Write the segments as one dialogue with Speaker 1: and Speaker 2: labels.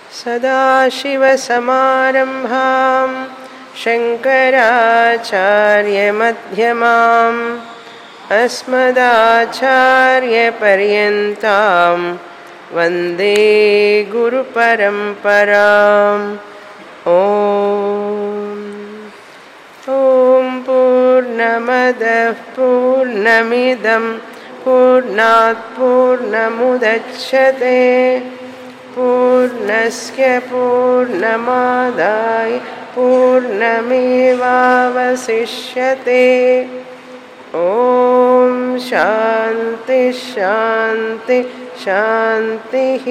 Speaker 1: सदाशिवसमारम्भां शङ्कराचार्यमध्यमाम् अस्मदाचार्यपर्यन्तां वन्दे गुरुपरम्पराम् ॐ ॐ पूर्णमदः पूर्णमिदं पूर्णात् पूर्णमुदच्छते पूर्णस्य पूर्णमादाय पूर्णमेवावशिष्यते ॐ शान्ति शान्ति शान्तिः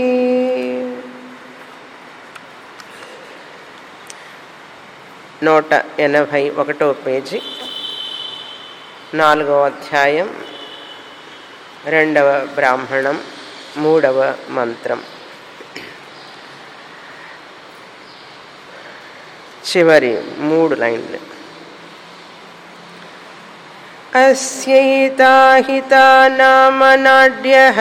Speaker 1: నూట ఎనభై ఒకటో పేజీ నాలుగవ అధ్యాయం రెండవ బ్రాహ్మణం మూడవ మంత్రం చివరి మూడు లైన్లు अस्यैताहिता नाम नाड्यः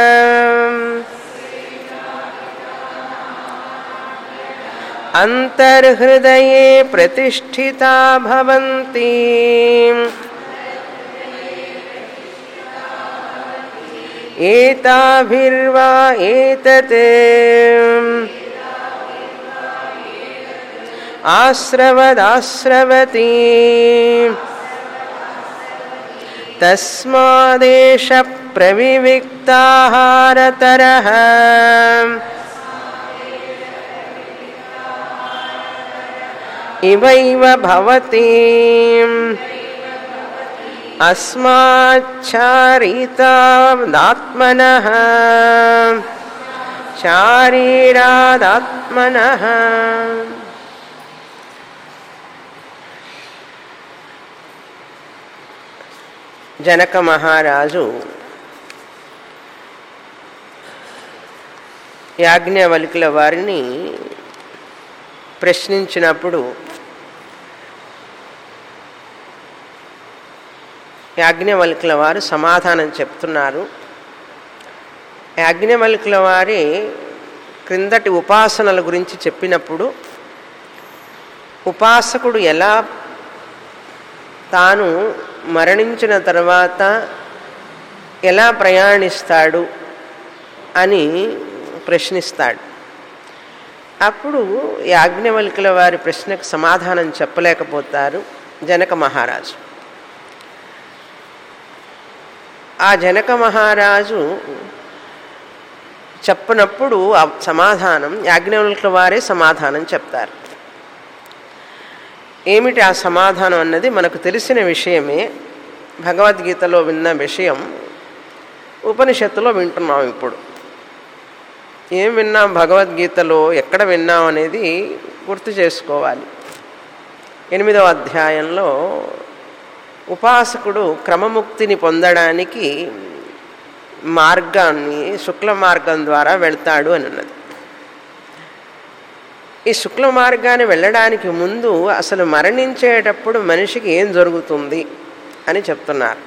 Speaker 1: अन्तर्हृदये प्रतिष्ठिता भवन्ति एताभिर्वा एतत् आस्रवदास्रवती तस्मादेश प्रविविक्ताहारतरः इवैव भवति अस्माच्छारितादात्मनः शारीरादात्मनः జనక మహారాజు యాజ్ఞవల్కుల వారిని ప్రశ్నించినప్పుడు యాజ్ఞవల్కుల వారు సమాధానం చెప్తున్నారు యాజ్ఞవల్కుల వారి క్రిందటి ఉపాసనల గురించి చెప్పినప్పుడు ఉపాసకుడు ఎలా తాను మరణించిన తర్వాత ఎలా ప్రయాణిస్తాడు అని ప్రశ్నిస్తాడు అప్పుడు యాజ్ఞవల్కుల వారి ప్రశ్నకు సమాధానం చెప్పలేకపోతారు జనక మహారాజు ఆ జనక మహారాజు చెప్పనప్పుడు ఆ సమాధానం యాజ్ఞవల్కుల వారే సమాధానం చెప్తారు ఏమిటి ఆ సమాధానం అన్నది మనకు తెలిసిన విషయమే భగవద్గీతలో విన్న విషయం ఉపనిషత్తులో వింటున్నాం ఇప్పుడు ఏం విన్నాం భగవద్గీతలో ఎక్కడ విన్నాం అనేది గుర్తు చేసుకోవాలి ఎనిమిదవ అధ్యాయంలో ఉపాసకుడు క్రమముక్తిని పొందడానికి మార్గాన్ని శుక్ల మార్గం ద్వారా వెళ్తాడు అని ఉన్నది ఈ శుక్ల మార్గాన్ని వెళ్ళడానికి ముందు అసలు మరణించేటప్పుడు మనిషికి ఏం జరుగుతుంది అని చెప్తున్నారు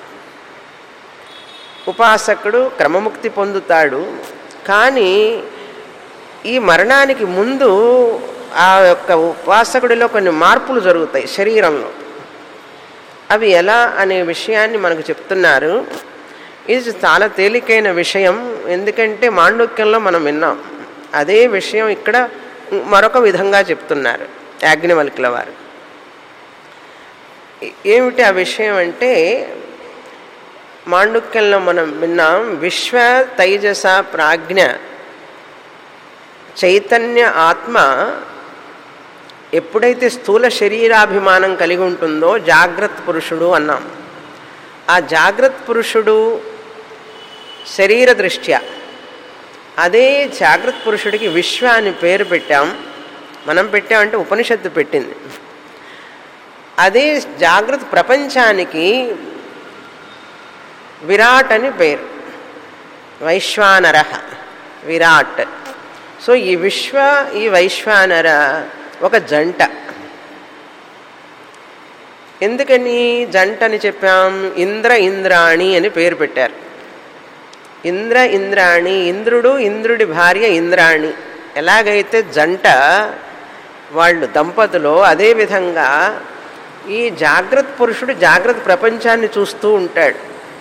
Speaker 1: ఉపాసకుడు క్రమముక్తి పొందుతాడు కానీ ఈ మరణానికి ముందు ఆ యొక్క ఉపాసకుడిలో కొన్ని మార్పులు జరుగుతాయి శరీరంలో అవి ఎలా అనే విషయాన్ని మనకు చెప్తున్నారు ఇది చాలా తేలికైన విషయం ఎందుకంటే మాండుక్యంలో మనం విన్నాం అదే విషయం ఇక్కడ మరొక విధంగా చెప్తున్నారు యాజ్ఞవల్కుల వారు ఏమిటి ఆ విషయం అంటే మాండుక్యంలో మనం విన్నాం విశ్వ తైజస ప్రాజ్ఞ చైతన్య ఆత్మ ఎప్పుడైతే స్థూల శరీరాభిమానం కలిగి ఉంటుందో జాగ్రత్త పురుషుడు అన్నాం ఆ జాగ్రత్త పురుషుడు శరీర దృష్ట్యా అదే జాగ్రత్త పురుషుడికి విశ్వ అని పేరు పెట్టాం మనం పెట్టామంటే ఉపనిషత్తు పెట్టింది అదే జాగ్రత్త ప్రపంచానికి విరాట్ అని పేరు వైశ్వానర విరాట్ సో ఈ విశ్వ ఈ వైశ్వానర ఒక జంట ఎందుకని జంట అని చెప్పాం ఇంద్ర ఇంద్రాణి అని పేరు పెట్టారు ఇంద్ర ఇంద్రాణి ఇంద్రుడు ఇంద్రుడి భార్య ఇంద్రాణి ఎలాగైతే జంట వాళ్ళు దంపతులు అదేవిధంగా ఈ జాగ్రత్త పురుషుడు జాగ్రత్త ప్రపంచాన్ని చూస్తూ ఉంటాడు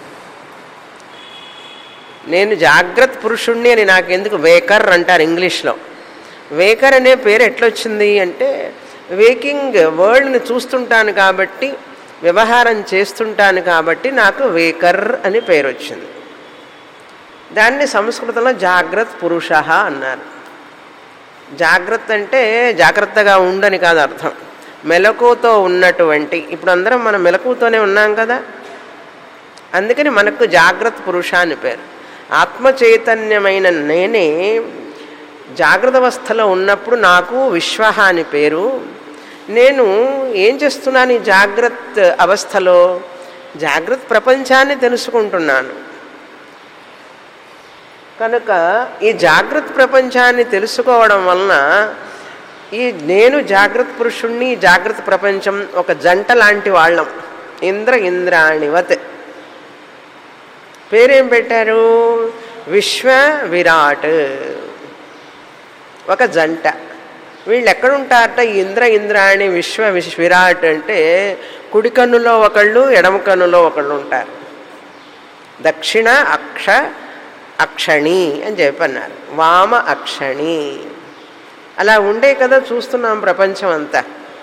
Speaker 1: నేను జాగ్రత్త పురుషుణ్ణి అని నాకు ఎందుకు వేకర్ అంటారు ఇంగ్లీష్లో వేకర్ అనే పేరు ఎట్లొచ్చింది అంటే వేకింగ్ వరల్డ్ని చూస్తుంటాను కాబట్టి వ్యవహారం చేస్తుంటాను కాబట్టి నాకు వేకర్ అని పేరు వచ్చింది దాన్ని సంస్కృతంలో జాగ్రత్త పురుష అన్నారు జాగ్రత్త అంటే జాగ్రత్తగా ఉండని కాదు అర్థం మెలకుతో ఉన్నటువంటి ఇప్పుడు అందరం మనం మెలకుతోనే ఉన్నాం కదా అందుకని మనకు జాగ్రత్త పురుష అని పేరు ఆత్మ చైతన్యమైన నేనే జాగ్రత్త అవస్థలో ఉన్నప్పుడు నాకు విశ్వ అని పేరు నేను ఏం చేస్తున్నాను ఈ జాగ్రత్త అవస్థలో జాగ్రత్త ప్రపంచాన్ని తెలుసుకుంటున్నాను కనుక ఈ జాగ్రత్త ప్రపంచాన్ని తెలుసుకోవడం వలన ఈ నేను జాగ్రత్త పురుషుణ్ణి ఈ జాగ్రత్త ప్రపంచం ఒక జంట లాంటి వాళ్ళం ఇంద్ర ఇంద్రాణివత్ పేరేం పెట్టారు విశ్వ విరాట్ ఒక జంట వీళ్ళు ఎక్కడుంటారట ఈ ఇంద్ర ఇంద్రాణి విశ్వ విశ్వ విరాట్ అంటే కుడి కన్నులో ఒకళ్ళు ఎడమ కన్నులో ఒకళ్ళు ఉంటారు దక్షిణ అక్ష అక్షణి అని చెప్పన్నారు వామ అక్షణి అలా ఉండే కదా చూస్తున్నాం ప్రపంచం అంతా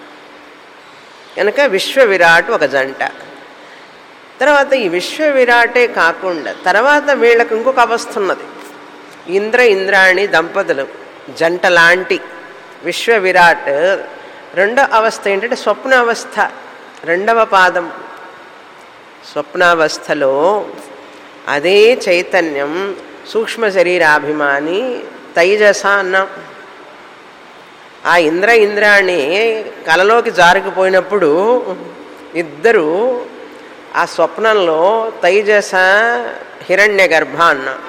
Speaker 1: కనుక విశ్వ విరాట్ ఒక జంట తర్వాత ఈ విశ్వ విరాటే కాకుండా తర్వాత వీళ్ళకు ఇంకొక అవస్థ ఉన్నది ఇంద్ర ఇంద్రాణి దంపతులు జంట లాంటి విశ్వ విరాట్ రెండో అవస్థ ఏంటంటే స్వప్న అవస్థ రెండవ పాదం స్వప్నావస్థలో అదే చైతన్యం సూక్ష్మ శరీరాభిమాని తైజస అన్నాం ఆ ఇంద్ర ఇంద్రాణి కలలోకి జారుకుపోయినప్పుడు ఇద్దరు ఆ స్వప్నంలో తైజస హిరణ్య గర్భ అన్నాం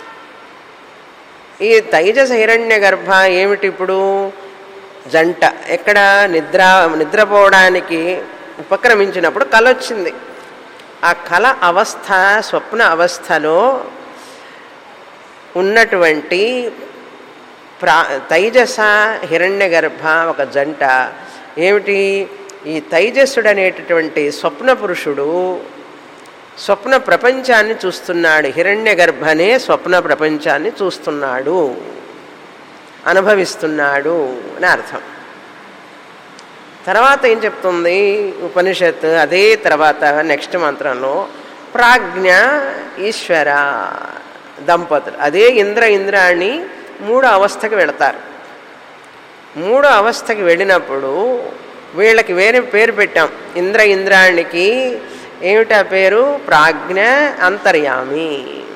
Speaker 1: ఈ తైజస హిరణ్య గర్భ ఏమిటి ఇప్పుడు జంట ఎక్కడ నిద్ర నిద్రపోవడానికి ఉపక్రమించినప్పుడు కల వచ్చింది ఆ కళ అవస్థ స్వప్న అవస్థలో ఉన్నటువంటి ప్రా తైజస హిరణ్య గర్భ ఒక జంట ఏమిటి ఈ తైజస్సుడు అనేటటువంటి స్వప్న పురుషుడు స్వప్న ప్రపంచాన్ని చూస్తున్నాడు హిరణ్య గర్భనే స్వప్న ప్రపంచాన్ని చూస్తున్నాడు అనుభవిస్తున్నాడు అని అర్థం తర్వాత ఏం చెప్తుంది ఉపనిషత్ అదే తర్వాత నెక్స్ట్ మంత్రంలో ప్రాజ్ఞ ఈశ్వర దంపతులు అదే ఇంద్ర ఇంద్రాణి మూడో అవస్థకి వెళతారు మూడో అవస్థకి వెళ్ళినప్పుడు వీళ్ళకి వేరే పేరు పెట్టాం ఇంద్ర ఇంద్రాణికి ఏమిటా పేరు ప్రాజ్ఞ అంతర్యామి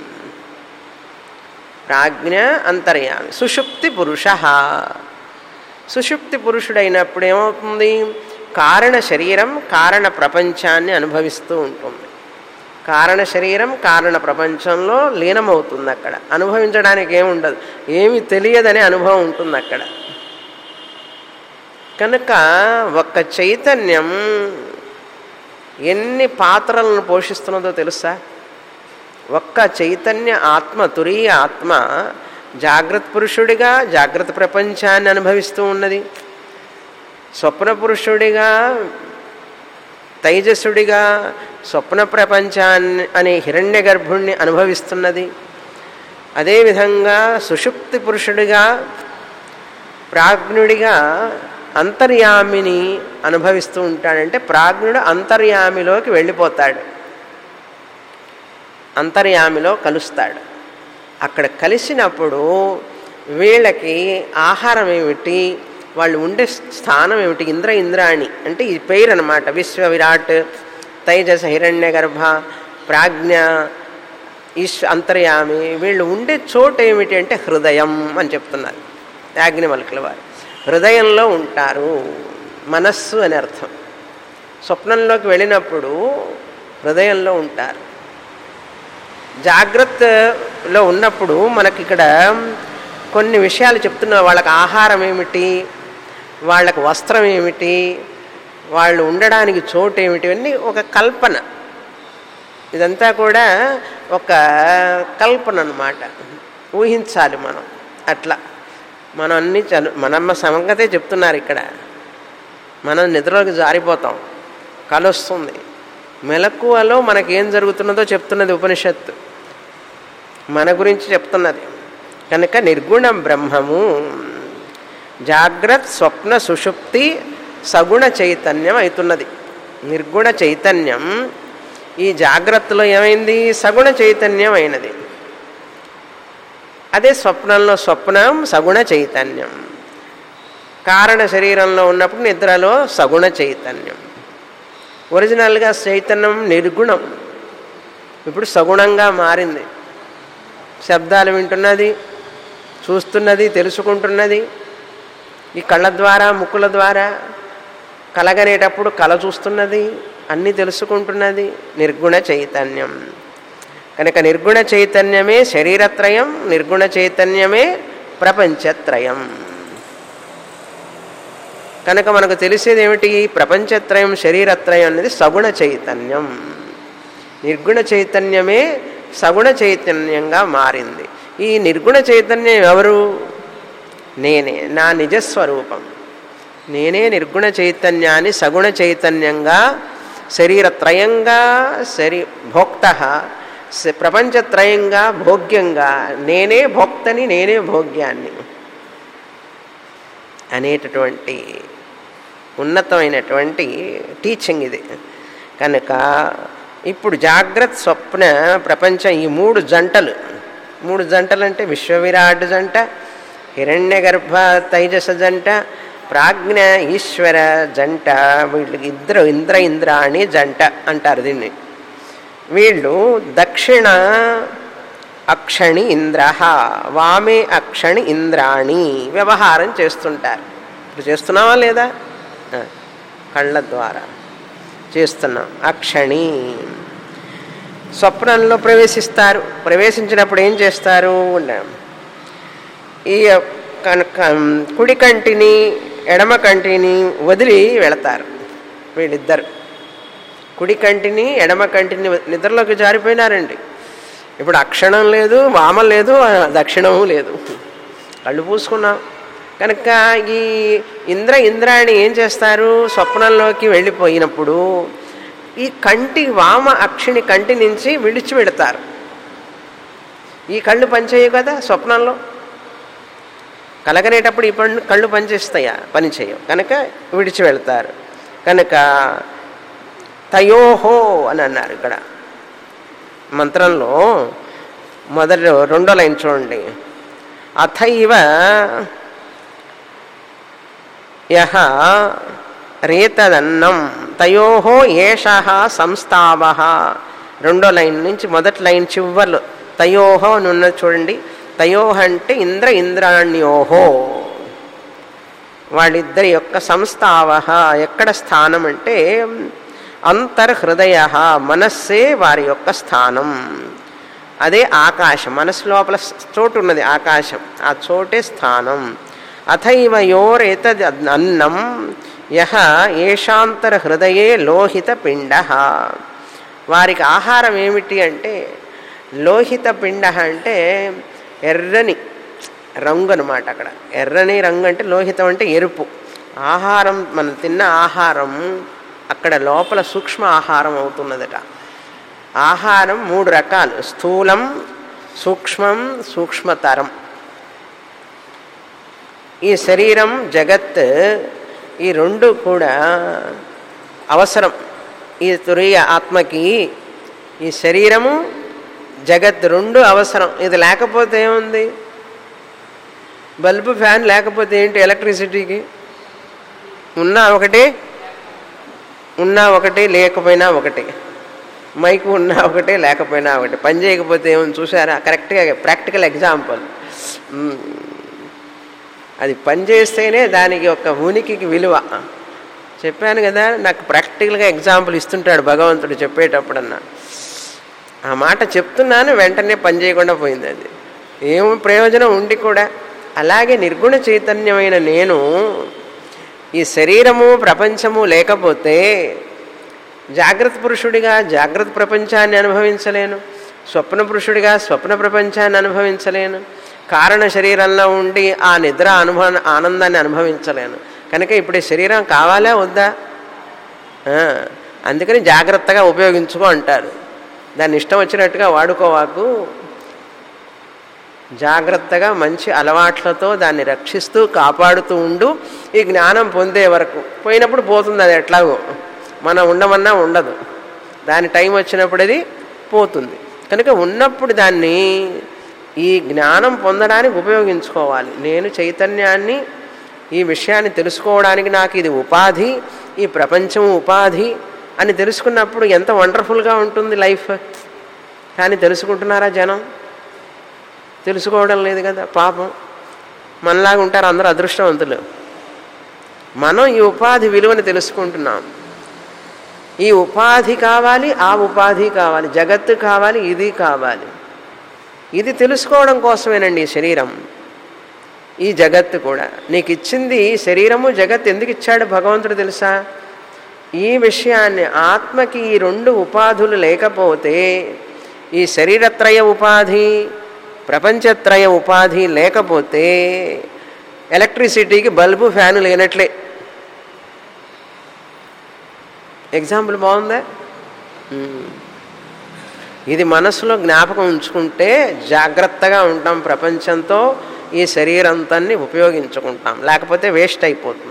Speaker 1: ప్రాజ్ఞ అంతర్యామి సుషుప్తి పురుష సుషుప్తి పురుషుడైనప్పుడు ఏమవుతుంది కారణ శరీరం కారణ ప్రపంచాన్ని అనుభవిస్తూ ఉంటుంది కారణ శరీరం కారణ ప్రపంచంలో లీనమవుతుంది అక్కడ అనుభవించడానికి ఏముండదు ఏమి తెలియదనే అనుభవం ఉంటుంది అక్కడ కనుక ఒక్క చైతన్యం ఎన్ని పాత్రలను పోషిస్తున్నదో తెలుసా ఒక్క చైతన్య ఆత్మ తురీయ ఆత్మ జాగ్రత్త పురుషుడిగా జాగ్రత్త ప్రపంచాన్ని అనుభవిస్తూ ఉన్నది స్వప్న పురుషుడిగా తైజసుడిగా స్వప్న ప్రపంచాన్ని అనే హిరణ్య గర్భుణ్ణి అనుభవిస్తున్నది అదేవిధంగా సుషుప్తి పురుషుడిగా ప్రాజ్ఞుడిగా అంతర్యామిని అనుభవిస్తూ ఉంటాడంటే ప్రాజ్ఞుడు అంతర్యామిలోకి వెళ్ళిపోతాడు అంతర్యామిలో కలుస్తాడు అక్కడ కలిసినప్పుడు వీళ్ళకి ఆహారం ఏమిటి వాళ్ళు ఉండే స్థానం ఏమిటి ఇంద్ర ఇంద్రాణి అంటే ఈ పేరు అనమాట విశ్వ విరాట్ తైజస హిరణ్య గర్భ ప్రాజ్ఞ ఈశ్ అంతర్యామి వీళ్ళు ఉండే చోటు ఏమిటి అంటే హృదయం అని చెప్తున్నారు యాజ్ఞవల్కుల వారు హృదయంలో ఉంటారు మనస్సు అని అర్థం స్వప్నంలోకి వెళ్ళినప్పుడు హృదయంలో ఉంటారు జాగ్రత్తలో ఉన్నప్పుడు మనకి ఇక్కడ కొన్ని విషయాలు చెప్తున్నా వాళ్ళకి ఆహారం ఏమిటి వాళ్ళకి వస్త్రం ఏమిటి వాళ్ళు ఉండడానికి చోటు ఏమిటి అన్నీ ఒక కల్పన ఇదంతా కూడా ఒక కల్పన అనమాట ఊహించాలి మనం అట్లా మనం అన్ని చను మనమ్మ సంగతే చెప్తున్నారు ఇక్కడ మనం నిద్రలోకి జారిపోతాం కలొస్తుంది మెలకువలో మనకేం జరుగుతున్నదో చెప్తున్నది ఉపనిషత్తు మన గురించి చెప్తున్నది కనుక నిర్గుణ బ్రహ్మము జాగ్రత్త స్వప్న సుషుప్తి సగుణ చైతన్యం అవుతున్నది నిర్గుణ చైతన్యం ఈ జాగ్రత్తలో ఏమైంది సగుణ చైతన్యం అయినది అదే స్వప్నంలో స్వప్నం సగుణ చైతన్యం కారణ శరీరంలో ఉన్నప్పుడు నిద్రలో సగుణ చైతన్యం ఒరిజినల్గా చైతన్యం నిర్గుణం ఇప్పుడు సగుణంగా మారింది శబ్దాలు వింటున్నది చూస్తున్నది తెలుసుకుంటున్నది ఈ కళ్ళ ద్వారా ముక్కుల ద్వారా కలగనేటప్పుడు కళ చూస్తున్నది అన్నీ తెలుసుకుంటున్నది నిర్గుణ చైతన్యం కనుక నిర్గుణ చైతన్యమే శరీరత్రయం నిర్గుణ చైతన్యమే ప్రపంచత్రయం కనుక మనకు తెలిసేది ఏమిటి ప్రపంచత్రయం శరీరత్రయం అనేది సగుణ చైతన్యం నిర్గుణ చైతన్యమే సగుణ చైతన్యంగా మారింది ఈ నిర్గుణ చైతన్యం ఎవరు నేనే నా నిజస్వరూపం నేనే నిర్గుణ చైతన్యాన్ని సగుణ చైతన్యంగా శరీరత్రయంగా శరీ భోక్త ప్రపంచత్రయంగా భోగ్యంగా నేనే భోక్తని నేనే భోగ్యాన్ని అనేటటువంటి ఉన్నతమైనటువంటి టీచింగ్ ఇది కనుక ఇప్పుడు జాగ్రత్త స్వప్న ప్రపంచం ఈ మూడు జంటలు మూడు జంటలు అంటే విశ్వవిరాట్ జంట హిరణ్య గర్భ తైజస జంట ప్రాజ్ఞ ఈశ్వర జంట వీళ్ళకి ఇద్దరు ఇంద్ర ఇంద్రాణి జంట అంటారు దీన్ని వీళ్ళు దక్షిణ అక్షణి ఇంద్ర వామే అక్షణి ఇంద్రాణి వ్యవహారం చేస్తుంటారు ఇప్పుడు చేస్తున్నావా లేదా కళ్ళ ద్వారా చేస్తున్నాం అక్షణి స్వప్నంలో ప్రవేశిస్తారు ప్రవేశించినప్పుడు ఏం చేస్తారు ఈ కనుక కుడి కంటిని ఎడమ కంటిని వదిలి వెళతారు వీళ్ళిద్దరు కుడి కంటిని ఎడమ కంటిని నిద్రలోకి జారిపోయినారండి ఇప్పుడు అక్షణం లేదు వామం లేదు దక్షిణము లేదు కళ్ళు పూసుకున్నాం కనుక ఈ ఇంద్ర ఇంద్రాణి ఏం చేస్తారు స్వప్నంలోకి వెళ్ళిపోయినప్పుడు ఈ కంటి వామ అక్షిని కంటి నుంచి విడిచి పెడతారు ఈ కళ్ళు పనిచేయవు కదా స్వప్నంలో కలగనేటప్పుడు ఈ పండు కళ్ళు పనిచేస్తాయా పని చేయవు కనుక విడిచి వెళ్తారు కనుక తయోహో అని అన్నారు ఇక్కడ మంత్రంలో మొదటి రెండో లైన్ చూడండి అథైవ యహ రేతదన్నం తయో ఏష సంస్థావ రెండో లైన్ నుంచి మొదటి లైన్ చివర్లు తయోహో అని ఉన్నది చూడండి తయోహ అంటే ఇంద్ర ఇంద్రాణ్యోహో వాళ్ళిద్దరి యొక్క సంస్థావ ఎక్కడ స్థానం అంటే అంతర్హృదయ మనస్సే వారి యొక్క స్థానం అదే ఆకాశం మనసు లోపల చోటు ఉన్నది ఆకాశం ఆ చోటే స్థానం అథైవ యోరేతద్ అన్నం యహ ఏషాంతర హృదయే లోహిత పిండ వారికి ఆహారం ఏమిటి అంటే లోహిత పిండ అంటే ఎర్రని రంగు అనమాట అక్కడ ఎర్రని రంగు అంటే లోహితం అంటే ఎరుపు ఆహారం మనం తిన్న ఆహారం అక్కడ లోపల సూక్ష్మ ఆహారం అవుతున్నదట ఆహారం మూడు రకాలు స్థూలం సూక్ష్మం సూక్ష్మతరం ఈ శరీరం జగత్ ఈ రెండు కూడా అవసరం ఈ తురియ ఆత్మకి ఈ శరీరము జగత్ రెండు అవసరం ఇది లేకపోతే ఏముంది బల్బు ఫ్యాన్ లేకపోతే ఏంటి ఎలక్ట్రిసిటీకి ఉన్నా ఒకటే ఉన్నా ఒకటి లేకపోయినా ఒకటి మైక్ ఉన్నా ఒకటే లేకపోయినా ఒకటి పని చేయకపోతే ఏమని చూసారా కరెక్ట్గా ప్రాక్టికల్ ఎగ్జాంపుల్ అది పని చేస్తేనే దానికి ఒక ఉనికికి విలువ చెప్పాను కదా నాకు ప్రాక్టికల్గా ఎగ్జాంపుల్ ఇస్తుంటాడు భగవంతుడు చెప్పేటప్పుడన్నా ఆ మాట చెప్తున్నాను వెంటనే పని చేయకుండా పోయింది అది ఏం ప్రయోజనం ఉండి కూడా అలాగే నిర్గుణ చైతన్యమైన నేను ఈ శరీరము ప్రపంచము లేకపోతే జాగ్రత్త పురుషుడిగా జాగ్రత్త ప్రపంచాన్ని అనుభవించలేను స్వప్న పురుషుడిగా స్వప్న ప్రపంచాన్ని అనుభవించలేను కారణ శరీరంలో ఉండి ఆ నిద్ర అనుభవ ఆనందాన్ని అనుభవించలేను కనుక ఇప్పుడు ఈ శరీరం కావాలా వద్దా ఆ, అందుకని జాగ్రత్తగా ఉపయోగించుకో అంటారు దాన్ని ఇష్టం వచ్చినట్టుగా వాడుకోవాకు జాగ్రత్తగా మంచి అలవాట్లతో దాన్ని రక్షిస్తూ కాపాడుతూ ఉండు ఈ జ్ఞానం పొందే వరకు పోయినప్పుడు పోతుంది అది ఎట్లాగో మనం ఉండమన్నా ఉండదు దాని టైం వచ్చినప్పుడు అది పోతుంది కనుక ఉన్నప్పుడు దాన్ని ఈ జ్ఞానం పొందడానికి ఉపయోగించుకోవాలి నేను చైతన్యాన్ని ఈ విషయాన్ని తెలుసుకోవడానికి నాకు ఇది ఉపాధి ఈ ప్రపంచం ఉపాధి అని తెలుసుకున్నప్పుడు ఎంత వండర్ఫుల్గా ఉంటుంది లైఫ్ కానీ తెలుసుకుంటున్నారా జనం తెలుసుకోవడం లేదు కదా పాపం మనలాగా ఉంటారు అందరూ అదృష్టవంతులు మనం ఈ ఉపాధి విలువని తెలుసుకుంటున్నాం ఈ ఉపాధి కావాలి ఆ ఉపాధి కావాలి జగత్తు కావాలి ఇది కావాలి ఇది తెలుసుకోవడం కోసమేనండి ఈ శరీరం ఈ జగత్తు కూడా నీకు ఇచ్చింది శరీరము జగత్ ఎందుకు ఇచ్చాడు భగవంతుడు తెలుసా ఈ విషయాన్ని ఆత్మకి ఈ రెండు ఉపాధులు లేకపోతే ఈ శరీరత్రయ ఉపాధి ప్రపంచత్రయ ఉపాధి లేకపోతే ఎలక్ట్రిసిటీకి బల్బు ఫ్యాను లేనట్లే ఎగ్జాంపుల్ బాగుందా మ్మ్. ఇది మనసులో జ్ఞాపకం ఉంచుకుంటే జాగ్రత్తగా ఉంటాం ప్రపంచంతో ఈ శరీరంతాన్ని ఉపయోగించుకుంటాం లేకపోతే వేస్ట్ అయిపోతుంది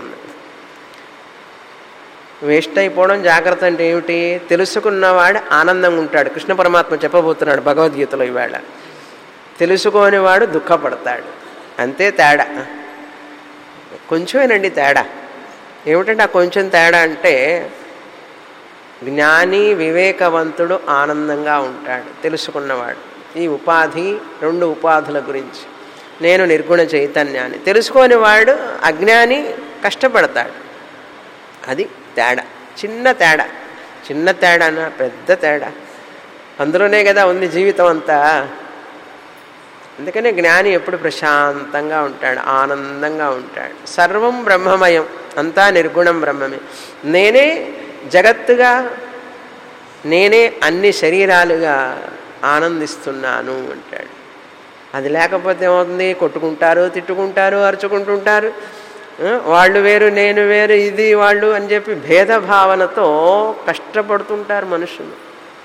Speaker 1: వేస్ట్ అయిపోవడం జాగ్రత్త అంటే ఏమిటి తెలుసుకున్నవాడు ఆనందంగా ఉంటాడు కృష్ణ పరమాత్మ చెప్పబోతున్నాడు భగవద్గీతలో ఈవేళ తెలుసుకోనివాడు దుఃఖపడతాడు అంతే తేడా కొంచెమేనండి తేడా ఏమిటంటే ఆ కొంచెం తేడా అంటే జ్ఞాని వివేకవంతుడు ఆనందంగా ఉంటాడు తెలుసుకున్నవాడు ఈ ఉపాధి రెండు ఉపాధుల గురించి నేను నిర్గుణ చైతన్యాన్ని తెలుసుకోని వాడు అజ్ఞాని కష్టపడతాడు అది తేడా చిన్న తేడా చిన్న తేడానా పెద్ద తేడా అందులోనే కదా ఉంది జీవితం అంతా అందుకనే జ్ఞాని ఎప్పుడు ప్రశాంతంగా ఉంటాడు ఆనందంగా ఉంటాడు సర్వం బ్రహ్మమయం అంతా నిర్గుణం బ్రహ్మమే నేనే జగత్తుగా నేనే అన్ని శరీరాలుగా ఆనందిస్తున్నాను అంటాడు అది లేకపోతే ఏమవుతుంది కొట్టుకుంటారు తిట్టుకుంటారు అరుచుకుంటుంటారు ఆ, వాళ్ళు వేరు నేను వేరు ఇది వాళ్ళు అని చెప్పి భేదభావనతో కష్టపడుతుంటారు మనుషులు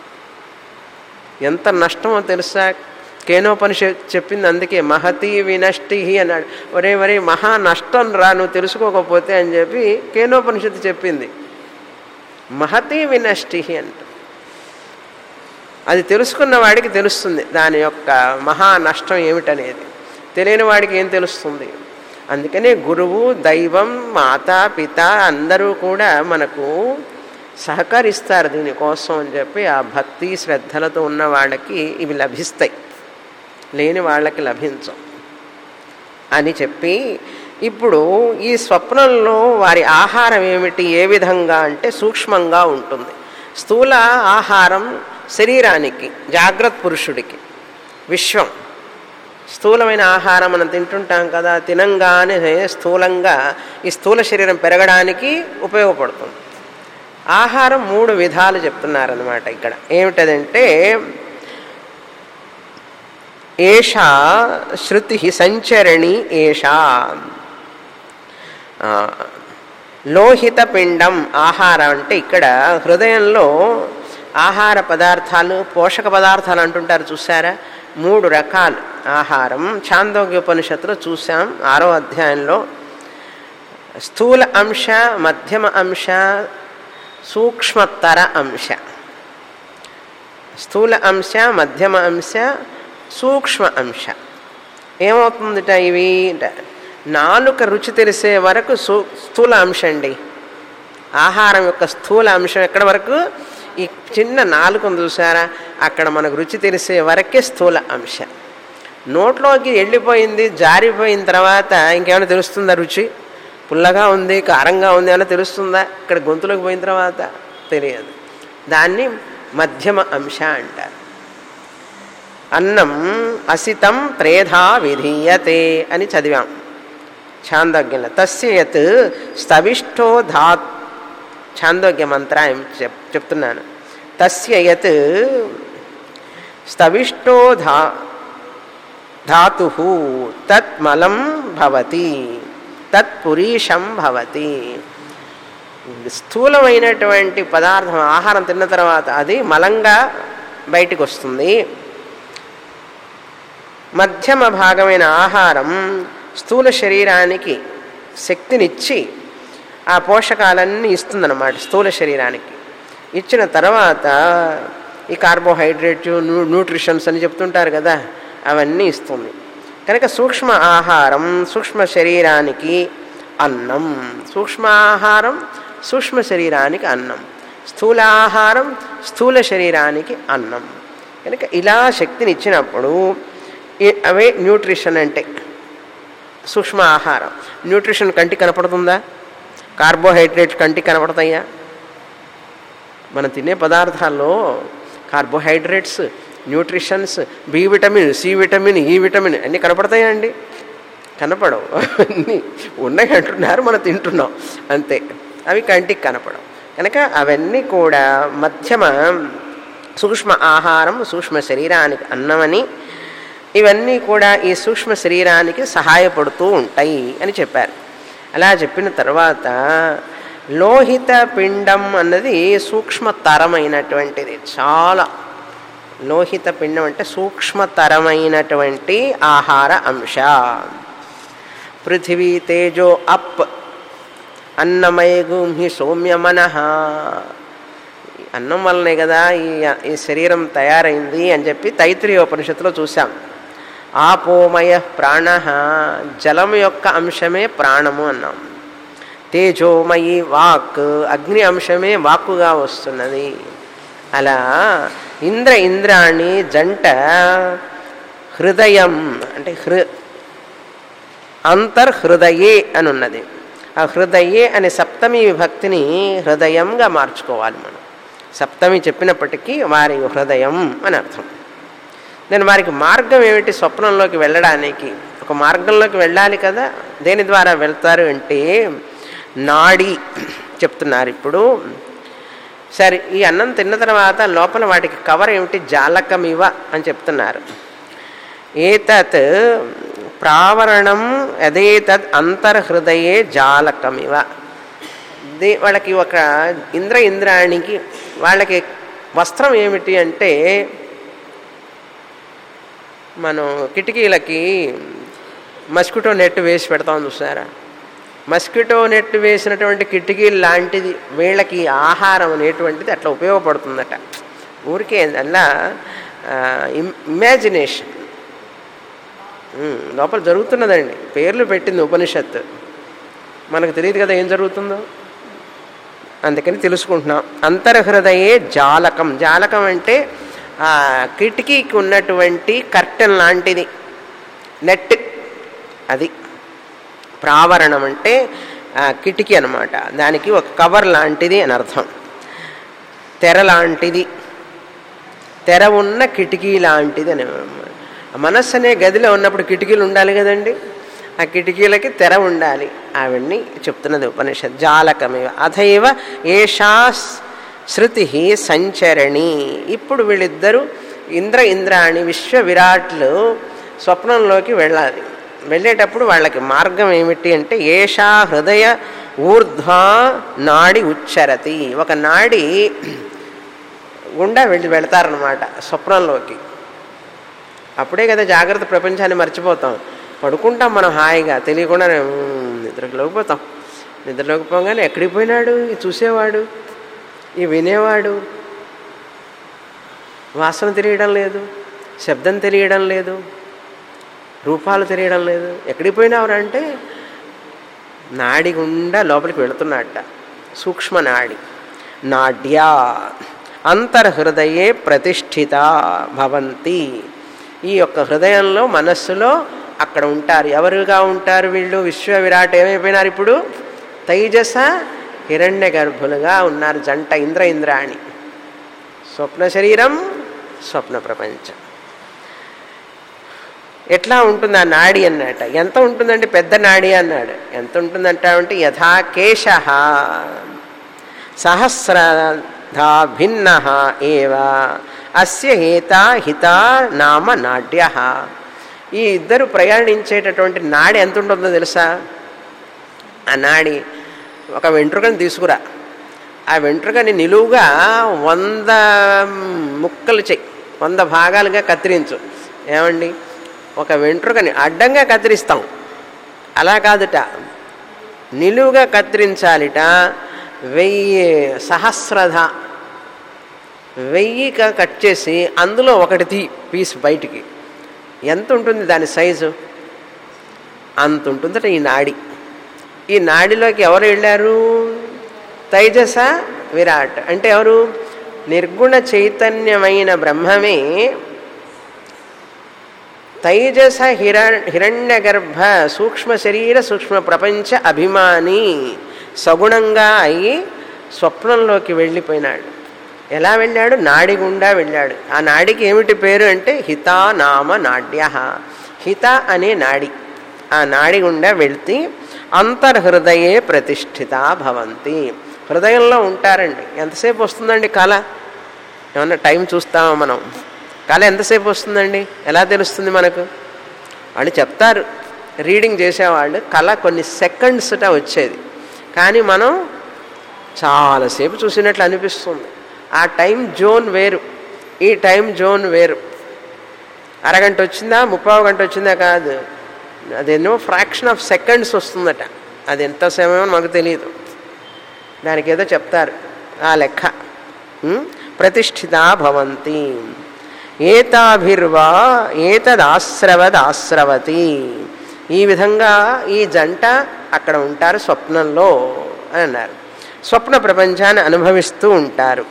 Speaker 1: ఎంత నష్టమో తెలుసా కేనోపనిషత్ చెప్పింది అందుకే మహతి వినష్టి అన్నాడు ఒరే ఒరే మహా నష్టం రా నువ్వు తెలుసుకోకపోతే అని చెప్పి కేనోపనిషత్తు చెప్పింది మహతి వినష్టి అంట అది తెలుసుకున్న వాడికి తెలుస్తుంది దాని యొక్క మహా నష్టం ఏమిటనేది తెలియని వాడికి ఏం తెలుస్తుంది అందుకనే గురువు దైవం మాత పిత అందరూ కూడా మనకు సహకరిస్తారు దీనికోసం అని చెప్పి ఆ భక్తి శ్రద్ధలతో ఉన్న వాళ్ళకి ఇవి లభిస్తాయి లేని వాళ్ళకి లభించవు అని చెప్పి ఇప్పుడు ఈ స్వప్నంలో వారి ఆహారం ఏమిటి ఏ విధంగా అంటే సూక్ష్మంగా ఉంటుంది స్థూల ఆహారం శరీరానికి జాగ్రత్త పురుషుడికి విశ్వం స్థూలమైన ఆహారం మనం తింటుంటాం కదా తినంగానే స్థూలంగా ఈ స్థూల శరీరం పెరగడానికి ఉపయోగపడుతుంది ఆహారం మూడు విధాలు చెప్తున్నారనమాట ఇక్కడ ఏమిటదంటే ఏషా శృతి సంచరణి ఏషా ఆ, లోహిత పిండం ఆహారం అంటే ఇక్కడ హృదయంలో ఆహార పదార్థాలు పోషక పదార్థాలు అంటుంటారు చూసారా మూడు రకాలు ఆహారం ఛాందోగ్యోపనిషత్తులో చూసాం ఆరో అధ్యాయంలో స్థూల అంశ మధ్యమ అంశ సూక్ష్మతర అంశ స్థూల అంశ మధ్యమ అంశ సూక్ష్మ అంశ ఏమవుతుందిట ఇవి అంటే నాలుక రుచి తెలిసే వరకు సూ స్థూల అంశ అండి ఆహారం యొక్క స్థూల అంశం ఎక్కడ వరకు ఈ చిన్న నాలుకను చూసారా అక్కడ మనకు రుచి తెలిసే వరకే స్థూల అంశ నోట్లోకి వెళ్ళిపోయింది జారిపోయిన తర్వాత ఇంకేమైనా తెలుస్తుందా రుచి పుల్లగా ఉంది కారంగా ఉంది ఏమైనా తెలుస్తుందా ఇక్కడ గొంతులోకి పోయిన తర్వాత తెలియదు దాన్ని మధ్యమ అంశ అంటారు అన్నం అసితం త్రేధా విధీయతే అని చదివాం ఛాందోగ్యంలో తస్య యత్ స్తవిష్టో ధా ఛాందోగ్య మంత్రాయం చెప్ చెప్తున్నాను తస్య యత్ స్తవిష్టో ధా ధాతు తత్ మలం భవతి తత్ పురీషం భవతి స్థూలమైనటువంటి పదార్థం ఆహారం తిన్న తర్వాత అది మలంగా బయటికి వస్తుంది మధ్యమ భాగమైన ఆహారం స్థూల శరీరానికి శక్తినిచ్చి ఆ పోషకాలన్నీ ఇస్తుందన్నమాట స్థూల శరీరానికి ఇచ్చిన తర్వాత ఈ కార్బోహైడ్రేట్ న్యూ న్యూట్రిషన్స్ అని చెప్తుంటారు కదా అవన్నీ ఇస్తుంది కనుక సూక్ష్మ ఆహారం సూక్ష్మ శరీరానికి అన్నం సూక్ష్మ ఆహారం సూక్ష్మ శరీరానికి అన్నం స్థూల ఆహారం స్థూల శరీరానికి అన్నం కనుక ఇలా శక్తిని ఇచ్చినప్పుడు ఈ- అవే న్యూట్రిషన్ అంటే సూక్ష్మ ఆహారం న్యూట్రిషన్ కంటికి కనపడుతుందా కార్బోహైడ్రేట్ కంటికి కనపడతాయా మనం తినే పదార్థాల్లో carbohydrates nutritions B vitamin C vitamin E vitamin అన్నీ కనపడతాయా అండి కనపడవు అన్నీ ఉన్నాయి అంటున్నారు మనం తింటున్నాం అంతే అవి కంటికి కనపడవు కనుక అవన్నీ కూడా మధ్యమ సూక్ష్మ ఆహారం సూక్ష్మ శరీరానికి అన్నమని ఇవన్నీ కూడా ఈ సూక్ష్మ శరీరానికి సహాయపడుతూ ఉంటాయి అని చెప్పారు అలా చెప్పిన తర్వాత లోహిత పిండం అన్నది సూక్ష్మతరమైనటువంటిది చాలా లోహిత పిండం అంటే సూక్ష్మతరమైనటువంటి ఆహార అంశ పృథివీ తేజో అప్ అన్నమయ గుంహి సౌమ్య మనః అన్నం వల్లనే కదా ఈ ఈ శరీరం తయారైంది అని చెప్పి తైత్రీయోపనిషత్తులో చూసాం ఆపోమయ ప్రాణ జలం యొక్క అంశమే ప్రాణము అన్నాం తేజోమయి వాక్ అగ్ని అంశమే వాక్కుగా వస్తున్నది అలా ఇంద్ర ఇంద్రాణి జంట హృదయం అంటే హృ అంతర్హృదయే అని ఉన్నది ఆ హృదయే అనే సప్తమి విభక్తిని హృదయంగా మార్చుకోవాలి మనం సప్తమి చెప్పినప్పటికీ వారి హృదయం అని అర్థం నేను వారికి మార్గం ఏమిటి స్వప్నంలోకి వెళ్ళడానికి ఒక మార్గంలోకి వెళ్ళాలి కదా దేని ద్వారా వెళ్తారు అంటే నాడి చెప్తున్నారు ఇప్పుడు సరే ఈ అన్నం తిన్న తర్వాత లోపల వాటికి కవర్ ఏమిటి జాలకమివ అని చెప్తున్నారు ఏతత్ ప్రావరణం అదేతద్ అంతర్హృదయే జాలకమివ ది వాళ్ళకి ఒక ఇంద్ర ఇంద్రాణికి వాళ్ళకి వస్త్రం ఏమిటి అంటే మనం కిటికీలకి మస్కిటో నెట్ వేసి పెడతాం చూసారా మస్కిటో నెట్ వేసినటువంటి కిటికీలు లాంటిది వీళ్ళకి ఆహారం అనేటువంటిది అట్లా ఉపయోగపడుతుందట ఊరికే అలా ఇమాజినేషన్ లోపల జరుగుతున్నదండి పేర్లు పెట్టింది ఉపనిషత్తు మనకు తెలియదు కదా ఏం జరుగుతుందో అందుకని తెలుసుకుంటున్నాం అంతర్హృదయే జాలకం జాలకం అంటే ఆ కిటికీకి ఉన్నటువంటి కర్టెన్ లాంటిది నెట్ అది ప్రావరణం అంటే ఆ కిటికీ అనమాట దానికి ఒక కవర్ లాంటిది అని అర్థం తెర లాంటిది తెర ఉన్న కిటికీ లాంటిది అని మనస్సు అనే గదిలో ఉన్నప్పుడు కిటికీలు ఉండాలి కదండి ఆ కిటికీలకి తెర ఉండాలి అవన్నీ చెప్తున్నది ఉపనిషత్ జాలకమేవ అథైవ ఏషా శృతి సంచరణి ఇప్పుడు వీళ్ళిద్దరూ ఇంద్ర ఇంద్రాణి విశ్వ విరాట్లు స్వప్నంలోకి వెళ్ళాలి వెళ్ళేటప్పుడు వాళ్ళకి మార్గం ఏమిటి అంటే ఏషా హృదయ ఊర్ధ్వ నాడి ఉచ్చరతి ఒక నాడి గుండా వెళ్ళి వెళతారనమాట స్వప్నంలోకి అప్పుడే కదా జాగ్రత్త ప్రపంచాన్ని మర్చిపోతాం పడుకుంటాం మనం హాయిగా తెలియకుండా నిద్రకి లోకిపోతాం నిద్రలోకి పోగానే ఎక్కడికి పోయినాడు ఈ చూసేవాడు ఈ వినేవాడు వాసన తెలియడం లేదు శబ్దం తెలియడం లేదు రూపాలు తెలియడం లేదు ఎక్కడికి పోయినావురా అంటే నాడి గుండా లోపలికి వెళుతున్నట్ట సూక్ష్మ నాడి నాడ్యా అంతర్హృదయే ప్రతిష్ఠిత భవంతి ఈ యొక్క హృదయంలో మనస్సులో అక్కడ ఉంటారు ఎవరుగా ఉంటారు వీళ్ళు విశ్వ విరాట్ ఏమైపోయినారు ఇప్పుడు తైజస హిరణ్య గర్భులుగా ఉన్నారు జంట ఇంద్ర ఇంద్రాణి స్వప్న శరీరం స్వప్న ప్రపంచం ఎట్లా ఉంటుంది ఆ నాడి అన్నట ఎంత ఉంటుందంటే పెద్ద నాడి అన్నాడు ఎంత ఉంటుందంటే యథా కేశ సహస్రధా భిన్న ఏవ అస్య హేత హిత నామ నాడ్య ఈ ఇద్దరు ప్రయాణించేటటువంటి నాడి ఎంత ఉంటుందో తెలుసా ఆ నాడి ఒక వెంట్రుకని తీసుకురా ఆ వెంట్రుకని నిలువుగా వంద ముక్కలు చెయ్యి వంద భాగాలుగా కత్తిరించు ఏమండి ఒక వెంట్రుకని అడ్డంగా కత్తిరిస్తాం అలా కాదుట నిలువుగా కత్తిరించాలిట వెయ్యి సహస్రధ వెయ్యిగా కట్ చేసి అందులో ఒకటి తీ పీస్ బయటికి ఎంత ఉంటుంది దాని సైజు అంత ఉంటుందట ఈ నాడి ఈ నాడిలోకి ఎవరు వెళ్ళారు తైజస విరాట్ అంటే ఎవరు నిర్గుణ చైతన్యమైన బ్రహ్మమే తైజస హిర హిరణ్య గర్భ సూక్ష్మ శరీర సూక్ష్మ ప్రపంచ అభిమాని సగుణంగా అయి స్వప్నంలోకి వెళ్ళిపోయినాడు ఎలా వెళ్ళాడు నాడి గుండా వెళ్ళాడు ఆ నాడికి ఏమిటి పేరు అంటే హితా నామ నాడ్య హిత అనే నాడి ఆ నాడి గుండా వెళ్తే అంతర్హృదయే ప్రతిష్ఠిత భవంతి హృదయంలో ఉంటారండి ఎంతసేపు వస్తుందండి కళ ఏమన్నా టైం చూస్తామా మనం కళ ఎంతసేపు వస్తుందండి ఎలా తెలుస్తుంది మనకు వాళ్ళు చెప్తారు రీడింగ్ చేసేవాళ్ళు కళ కొన్ని సెకండ్స్ట వచ్చేది కానీ మనం చాలాసేపు చూసినట్లు అనిపిస్తుంది ఆ టైం జోన్ వేరు ఈ టైం జోన్ వేరు అరగంట వచ్చిందా ముప్పావు గంట వచ్చిందా కాదు అదేనో ఫ్రాక్షన్ ఆఫ్ సెకండ్స్ వస్తుందట అది ఎంత సమయమో మాకు తెలియదు దానికి ఏదో చెప్తారు ఆ లెక్క ఉం? ప్రతిష్ఠితా భవంతి ఏతాభిర్వా ఏతదాశ్రవదాశ్రవతి ఈ విధంగా ఈ జంట అక్కడ ఉంటారు స్వప్నంలో అని అన్నారు స్వప్న ప్రపంచాన్ని అనుభవిస్తూ ఉంటారు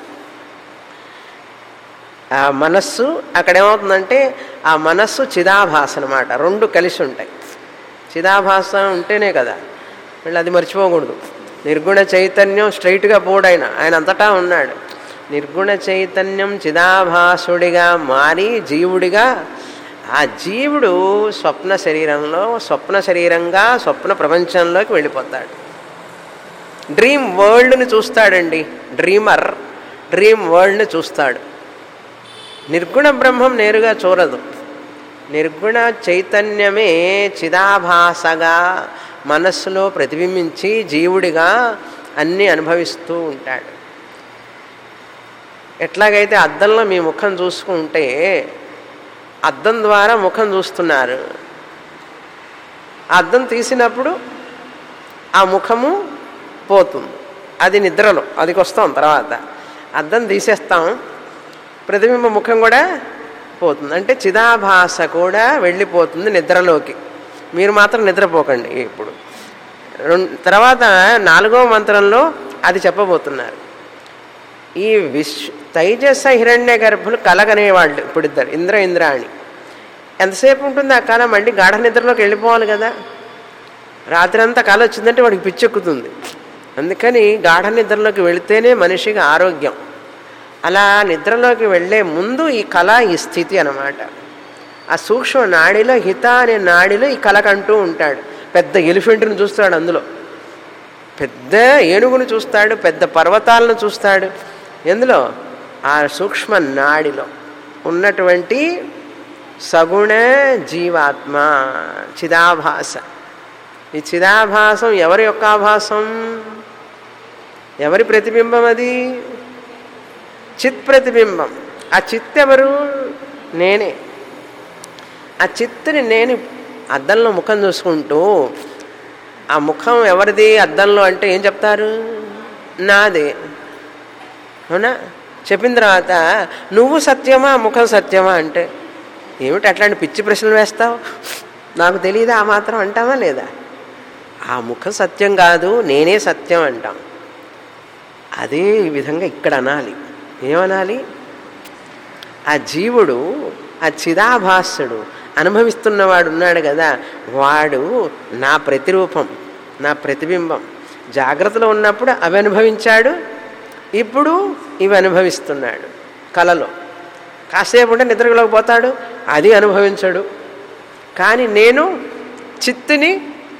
Speaker 1: ఆ మనస్సు అక్కడ ఏమవుతుందంటే ఆ మనస్సు చిదాభాస అనమాట రెండు కలిసి ఉంటాయి చిదాభాస ఉంటేనే కదా మళ్ళీ అది మర్చిపోకూడదు నిర్గుణ చైతన్యం స్ట్రైట్గా పోడైన ఆయన అంతటా ఉన్నాడు నిర్గుణ చైతన్యం చిదాభాసుడిగా మారి జీవుడిగా ఆ జీవుడు స్వప్న శరీరంలో స్వప్న శరీరంగా స్వప్న ప్రపంచంలోకి వెళ్ళిపోతాడు డ్రీమ్ వరల్డ్ని చూస్తాడండి డ్రీమర్ డ్రీమ్ వరల్డ్ని చూస్తాడు నిర్గుణ బ్రహ్మం నేరుగా చూడదు నిర్గుణ చైతన్యమే చిదాభాసగా మనస్సులో ప్రతిబింబించి జీవుడిగా అన్నీ అనుభవిస్తూ ఉంటాడు ఎట్లాగైతే అద్దంలో మీ ముఖం చూసుకుంటే అద్దం ద్వారా ముఖం చూస్తున్నారు ఆ అద్దం తీసినప్పుడు ఆ ముఖము పోతుంది అది నిద్రలో అదికి వస్తాం తర్వాత అద్దం తీసేస్తాం ప్రతిబింబ ముఖం కూడా పోతుంది అంటే చిదాభాస కూడా వెళ్ళిపోతుంది నిద్రలోకి మీరు మాత్రం నిద్రపోకండి ఇప్పుడు రెం- తర్వాత నాలుగవ మంత్రంలో అది చెప్పబోతున్నారు ఈ విశ్వ తైజస హిరణ్య గర్భులు కలగనేవాళ్ళు ఇప్పుడు ఇద్దరు ఇంద్ర ఇంద్రాణి ఎంతసేపు ఉంటుంది ఆ కళ మళ్ళీ గాఢ నిద్రలోకి వెళ్ళిపోవాలి కదా రాత్రి అంతా కళ వచ్చిందంటే వాడికి పిచ్చెక్కుతుంది అందుకని గాఢ నిద్రలోకి వెళితేనే మనిషికి ఆరోగ్యం అలా నిద్రలోకి వెళ్ళే ముందు ఈ కళ ఈ స్థితి అన్నమాట ఆ సూక్ష్మ నాడిలో హిత అనే నాడిలో ఈ కళకంటూ ఉంటాడు పెద్ద ఎలిఫెంట్ని చూస్తాడు అందులో పెద్ద ఏనుగును చూస్తాడు పెద్ద పర్వతాలను చూస్తాడు ఎందులో ఆ సూక్ష్మ నాడిలో ఉన్నటువంటి సగుణ జీవాత్మ చిదాభాస ఈ చిదాభాసం ఎవరి యొక్క ఆభాసం ఎవరి ప్రతిబింబం అది చిత్ ప్రతిబింబం ఆ చిత్ ఎవరు నేనే ఆ చిత్తుని నేను అద్దంలో ముఖం చూసుకుంటూ ఆ ముఖం ఎవరిది అద్దంలో అంటే ఏం చెప్తారు నాదే అవునా చెప్పిన తర్వాత నువ్వు సత్యమా ముఖం సత్యమా అంటే ఏమిటి అట్లాంటి పిచ్చి ప్రశ్నలు వేస్తావు నాకు తెలియదా ఆ మాత్రం అంటావా లేదా ఆ ముఖం సత్యం కాదు నేనే సత్యం అంటాం అదే విధంగా ఇక్కడ అనాలి ఏమనాలి ఆ జీవుడు ఆ చిదాభాసుడు అనుభవిస్తున్నవాడు ఉన్నాడు కదా వాడు నా ప్రతిరూపం నా ప్రతిబింబం జాగ్రత్తలో ఉన్నప్పుడు అవి అనుభవించాడు ఇప్పుడు ఇవి అనుభవిస్తున్నాడు కలలో కాసేపు ఉంటే నిద్రలోకి పోతాడు అది అనుభవించడు కానీ నేను చిత్తుని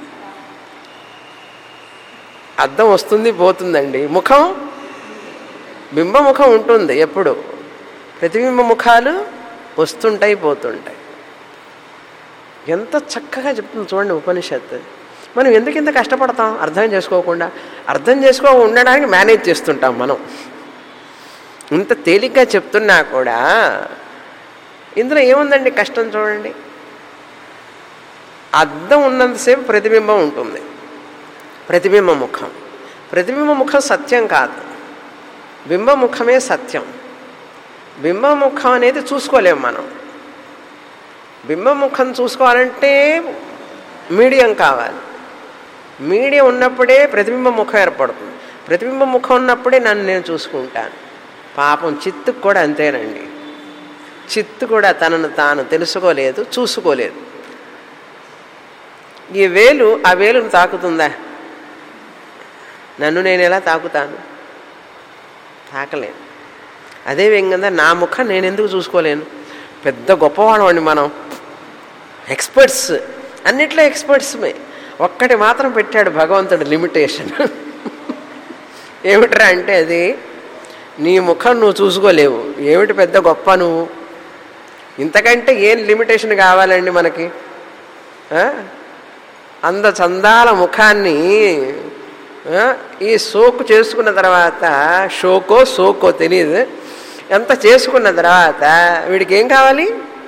Speaker 1: అద్దం వస్తుంది పోతుందండి ముఖం బింబముఖం ఉంటుంది ఎప్పుడు ప్రతిబింబ ముఖాలు వస్తుంటాయి పోతుంటాయి ఎంత చక్కగా చెప్తుంది చూడండి ఉపనిషత్తు మనం ఎందుకు ఇంత కష్టపడతాం అర్థం చేసుకోకుండా అర్థం చేసుకో ఉండడానికి మేనేజ్ చేస్తుంటాం మనం ఇంత తేలిగ్గా చెప్తున్నా కూడా ఇందులో ఏముందండి కష్టం చూడండి అద్దం ఉన్నంతసేపు ప్రతిబింబం ఉంటుంది ప్రతిబింబ ముఖం ప్రతిబింబ ముఖం సత్యం కాదు బింబముఖమే సత్యం బింబముఖం అనేది చూసుకోలేము మనం బింబముఖం చూసుకోవాలంటే మీడియం కావాలి మీడియం ఉన్నప్పుడే ప్రతిబింబ ముఖం ఏర్పడుతుంది ప్రతిబింబ ముఖం ఉన్నప్పుడే నన్ను నేను చూసుకుంటాను పాపం చిత్తుకు కూడా అంతేనండి చిత్తు కూడా తనను తాను తెలుసుకోలేదు చూసుకోలేదు ఈ వేలు ఆ వేలును తాకుతుందా నన్ను నేను ఎలా తాకుతాను తాకలేను అదే విధంగా నా ముఖం నేను ఎందుకు చూసుకోలేను పెద్ద గొప్పవాళ్ళం మనం ఎక్స్పర్ట్స్ అన్నిట్లో ఎక్స్పర్ట్స్మే ఒక్కటి మాత్రం పెట్టాడు భగవంతుడు లిమిటేషన్ ఏమిట్రా అంటే అది నీ ముఖం నువ్వు చూసుకోలేవు ఏమిటి పెద్ద గొప్ప నువ్వు ఇంతకంటే ఏం లిమిటేషన్ కావాలండి మనకి ఆ? అంద చందాల ముఖాన్ని ఆ, ఈ సోకు చేసుకున్న తర్వాత షోకో సోకో తెలియదు ఎంత చేసుకున్న తర్వాత వీడికి ఏం కావాలి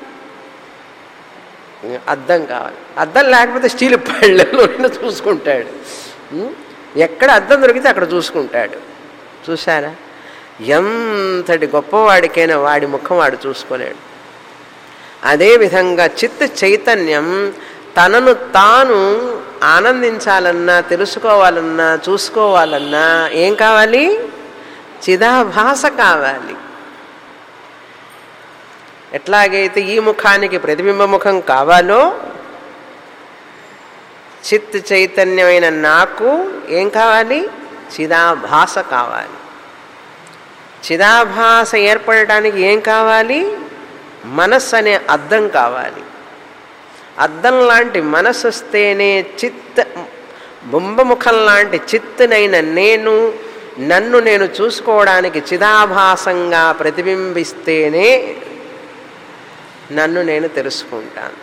Speaker 1: అద్దం కావాలి అద్దం లేకపోతే స్టీల్ పళ్ళలో చూసుకుంటాడు ఉం? ఎక్కడ అద్దం దొరికితే అక్కడ చూసుకుంటాడు చూసారా ఎంతటి గొప్పవాడికైనా వాడి ముఖం వాడు చూసుకోలేడు అదేవిధంగా చిత్త చైతన్యం తనను తాను ఆనందించాలన్నా తెలుసుకోవాలన్నా చూసుకోవాలన్నా ఏం కావాలి చిదాభాస కావాలి ఎట్లాగైతే ఈ ముఖానికి ప్రతిబింబ ముఖం కావాలో చిత్ చైతన్యమైన నాకు ఏం కావాలి చిదాభాస కావాలి చిదాభాస ఏర్పడటానికి ఏం కావాలి మనస్సు అనే అద్దం కావాలి అద్దం లాంటి మనస్సు వస్తేనే చిత్త బొంబముఖం లాంటి చిత్తునైన నేను నన్ను నేను చూసుకోవడానికి చిదాభాసంగా ప్రతిబింబిస్తేనే నన్ను నేను తెలుసుకుంటాను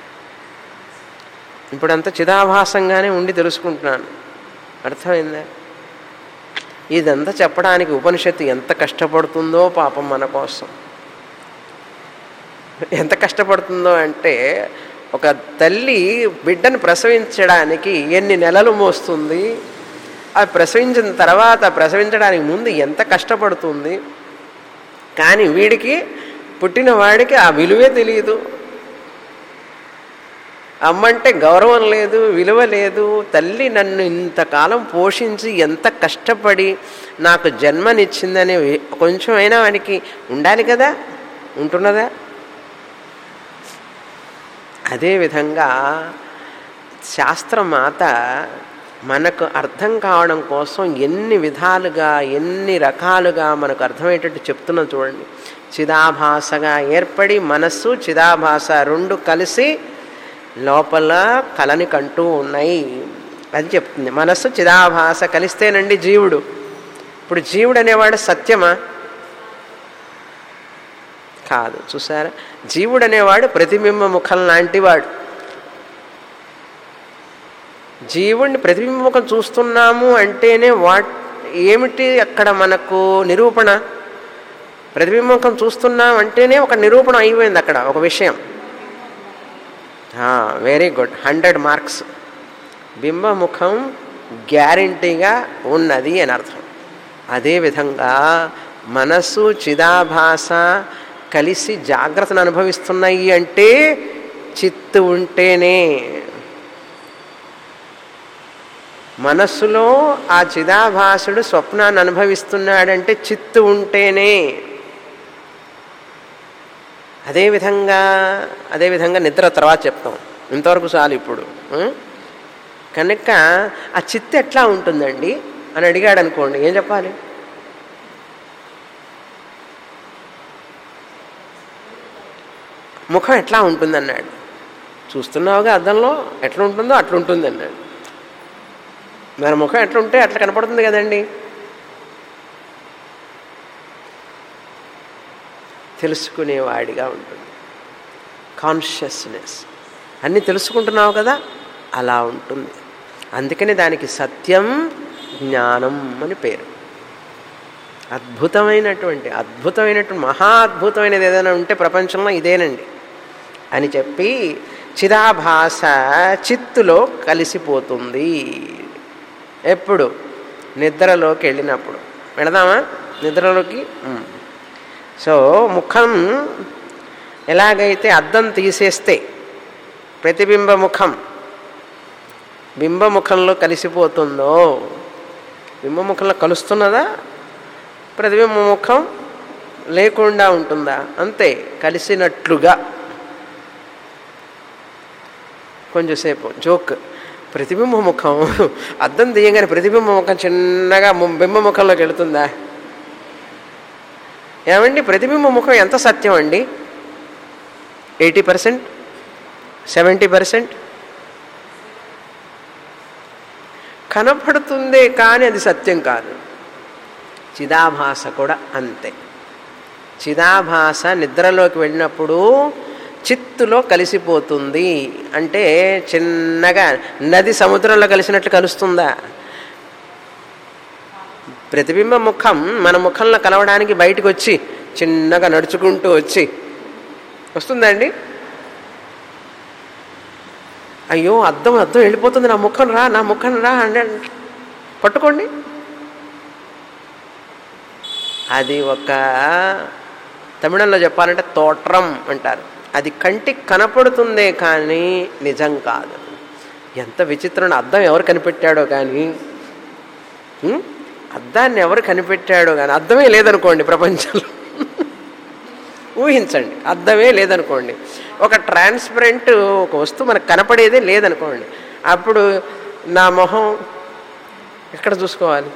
Speaker 1: ఇప్పుడంతా చిదాభాసంగానే ఉండి తెలుసుకుంటున్నాను అర్థమైందా ఇదంతా చెప్పడానికి ఉపనిషత్తు ఎంత కష్టపడుతుందో పాపం మన కోసం ఎంత కష్టపడుతుందో అంటే ఒక తల్లి బిడ్డను ప్రసవించడానికి ఎన్ని నెలలు మోస్తుంది అది ప్రసవించిన తర్వాత ప్రసవించడానికి ముందు ఎంత కష్టపడుతుంది కానీ వీడికి పుట్టిన వాడికి ఆ విలువే తెలియదు అమ్మంటే గౌరవం లేదు విలువ లేదు తల్లి నన్ను ఇంతకాలం పోషించి ఎంత కష్టపడి నాకు జన్మనిచ్చిందనే కొంచెం అయినా వానికి ఉండాలి కదా ఉంటున్నదా అదేవిధంగా శాస్త్రమాత మనకు అర్థం కావడం కోసం ఎన్ని విధాలుగా ఎన్ని రకాలుగా మనకు అర్థమయ్యేటట్టు చెప్తున్నా చూడండి చిదాభాసగా ఏర్పడి మనస్సు చిదాభాస రెండు కలిసి లోపల కలని కంటూ ఉన్నాయి అది చెప్తుంది మనస్సు చిదాభాస కలిస్తేనండి జీవుడు ఇప్పుడు జీవుడు అనేవాడు సత్యమా కాదు చూసారా జీవుడు అనేవాడు ప్రతిబింబ ముఖం లాంటివాడు జీవుణ్ణి ప్రతిబింబ ముఖం చూస్తున్నాము అంటేనే వాట్ ఏమిటి అక్కడ మనకు నిరూపణ ప్రతిబింబముఖం చూస్తున్నాం అంటేనే ఒక నిరూపణ అయిపోయింది అక్కడ ఒక విషయం వెరీ గుడ్ హండ్రెడ్ మార్క్స్ బింబముఖం గ్యారంటీగా ఉన్నది అని అర్థం అదేవిధంగా మనస్సు చిదాభాస కలిసి జాగ్రత్తను అనుభవిస్తున్నాయి అంటే చిత్తు ఉంటేనే మనస్సులో ఆ చిదాభాసుడు స్వప్నాన్ని అనుభవిస్తున్నాడంటే చిత్తు ఉంటేనే అదేవిధంగా అదేవిధంగా నిద్ర తర్వాత చెప్తాం ఇంతవరకు చాలు ఇప్పుడు ఉం? కనుక ఆ చిత్తు ఎట్లా ఉంటుందండి అని అడిగాడు అనుకోండి ఏం చెప్పాలి ముఖం ఎట్లా ఉంటుంది అన్నాడు చూస్తున్నావుగా అద్దంలో ఎట్లా ఉంటుందో అట్లా ఉంటుంది అన్నాడు మన ముఖం ఎట్లా ఉంటే అట్లా కనపడుతుంది కదండి తెలుసుకునేవాడిగా ఉంటుంది కాన్షియస్నెస్ అన్నీ తెలుసుకుంటున్నావు కదా అలా ఉంటుంది అందుకని దానికి సత్యం జ్ఞానం అని పేరు అద్భుతమైనటువంటి అద్భుతమైనటువంటి మహా అద్భుతమైనది ఏదైనా ఉంటే ప్రపంచంలో ఇదేనండి అని చెప్పి చిదాభాష చిత్తులో కలిసిపోతుంది ఎప్పుడు నిద్రలోకి వెళ్ళినప్పుడు వెళదామా నిద్రలోకి ఉమ్. సో ముఖం ఎలాగైతే అద్దం తీసేస్తే ప్రతిబింబ ముఖం బింబముఖంలో కలిసిపోతుందో బింబముఖంలో కలుస్తున్నదా ప్రతిబింబ ముఖం లేకుండా ఉంటుందా అంతే కలిసినట్లుగా కొంచెంసేపు జోక్ ప్రతిబింబ ముఖం అద్దం తీయగానే ప్రతిబింబ ముఖం చిన్నగా ము- బింబ ముఖంలోకి వెళుతుందా ఏమండి ప్రతిబింబ ముఖం ఎంత సత్యం అండి ఎయిటీ పర్సెంట్ సెవెంటీ పర్సెంట్ కనపడుతుందే కానీ అది సత్యం కాదు చిదాభాస కూడా అంతే చిదాభాస నిద్రలోకి వెళ్ళినప్పుడు చిత్తులో కలిసిపోతుంది అంటే చిన్నగా నది సముద్రంలో కలిసినట్లు కలుస్తుందా ప్రతిబింబ ముఖం మన ముఖంలో కలవడానికి బయటకు వచ్చి చిన్నగా నడుచుకుంటూ వచ్చి వస్తుందండి అయ్యో అద్దం అద్దం వెళ్ళిపోతుంది నా ముఖం రా నా ముఖం రా అంటే పట్టుకోండి అది ఒక తమిళంలో చెప్పాలంటే తోట్రం అంటారు అది కంటికి కనపడుతుందే కానీ నిజం కాదు ఎంత విచిత్రం అద్దం ఎవరు కనిపెట్టాడో కానీ ఉం? అద్దాన్ని ఎవరు కనిపెట్టాడో కానీ అద్దమే లేదనుకోండి ప్రపంచంలో ఊహించండి అద్దమే లేదనుకోండి ఒక ట్రాన్స్పరెంట్ ఒక వస్తువు మనకు కనపడేదే లేదనుకోండి అప్పుడు నా మొహం ఎక్కడ చూసుకోవాలి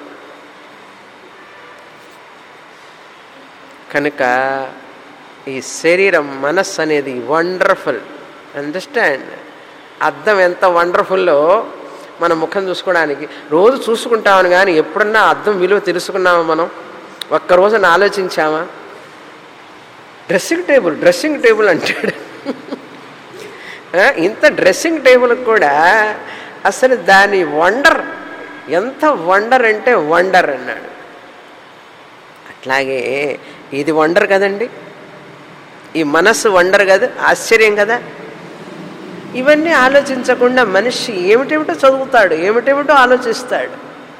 Speaker 1: కనుక ఈ శరీరం మనస్సు అనేది వండర్ఫుల్ అండర్స్టాండ్ అద్దం ఎంత వండర్ఫుల్లో మన ముఖం చూసుకోవడానికి రోజు చూసుకుంటామని కానీ ఎప్పుడన్నా అద్దం విలువ తెలుసుకున్నామా మనం ఒక్కరోజున ఆలోచించామా డ్రెస్సింగ్ టేబుల్ డ్రెస్సింగ్ టేబుల్ అంటాడు ఆ, ఇంత డ్రెస్సింగ్ టేబుల్ కూడా అసలు దాని వండర్ ఎంత వండర్ అంటే వండర్ అన్నాడు అట్లాగే ఇది వండర్ కదండి ఈ మనస్సు వండర్ కదా ఆశ్చర్యం కదా ఇవన్నీ ఆలోచించకుండా మనిషి ఏమిటేమిటో చదువుతాడు ఏమిటేమిటో ఆలోచిస్తాడు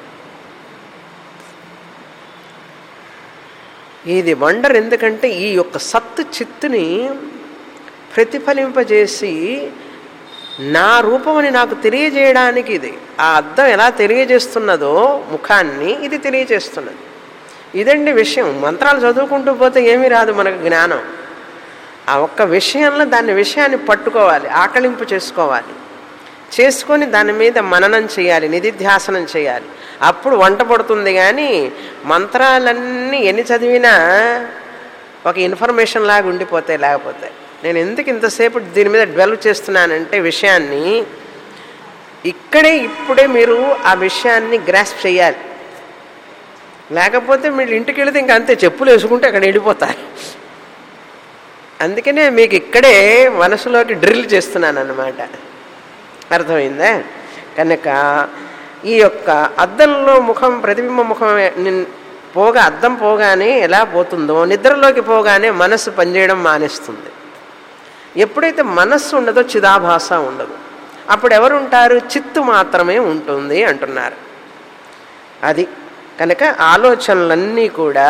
Speaker 1: ఇది వండర్ ఎందుకంటే ఈ యొక్క సత్తు చిత్తుని ప్రతిఫలింపజేసి నా రూపమని నాకు తెలియజేయడానికి ఇది ఆ అర్థం ఎలా తెలియజేస్తున్నదో ముఖాన్ని ఇది తెలియజేస్తున్నది ఇదండి విషయం మంత్రాలు చదువుకుంటూ పోతే ఏమీ రాదు మనకు జ్ఞానం ఆ ఒక్క విషయంలో దాని విషయాన్ని పట్టుకోవాలి ఆకలింపు చేసుకోవాలి చేసుకొని దాని మీద మననం చేయాలి నిధిధ్యాసనం చేయాలి అప్పుడు వంట పడుతుంది కానీ మంత్రాలన్నీ ఎన్ని చదివినా ఒక ఇన్ఫర్మేషన్ లాగా ఉండిపోతాయి లేకపోతే నేను ఎందుకు ఇంతసేపు దీని మీద డెవలప్ చేస్తున్నానంటే విషయాన్ని ఇక్కడే ఇప్పుడే మీరు ఆ విషయాన్ని గ్రాస్ప్ చేయాలి లేకపోతే మీరు ఇంటికి వెళితే ఇంకా అంతే చెప్పులు వేసుకుంటే అక్కడ వెళ్ళిపోతారు అందుకనే మీకు ఇక్కడే మనసులోకి డ్రిల్ చేస్తున్నాను అన్నమాట అర్థమైందా కనుక ఈ యొక్క అద్దంలో ముఖం ప్రతిబింబ ముఖం నిన్- పోగా అద్దం పోగానే ఎలా పోతుందో నిద్రలోకి పోగానే మనస్సు పనిచేయడం మానేస్తుంది ఎప్పుడైతే మనస్సు ఉండదో చిదాభాస ఉండదు అప్పుడు ఎవరు ఉంటారు చిత్తు మాత్రమే ఉంటుంది అంటున్నారు అది కనుక ఆలోచనలన్నీ కూడా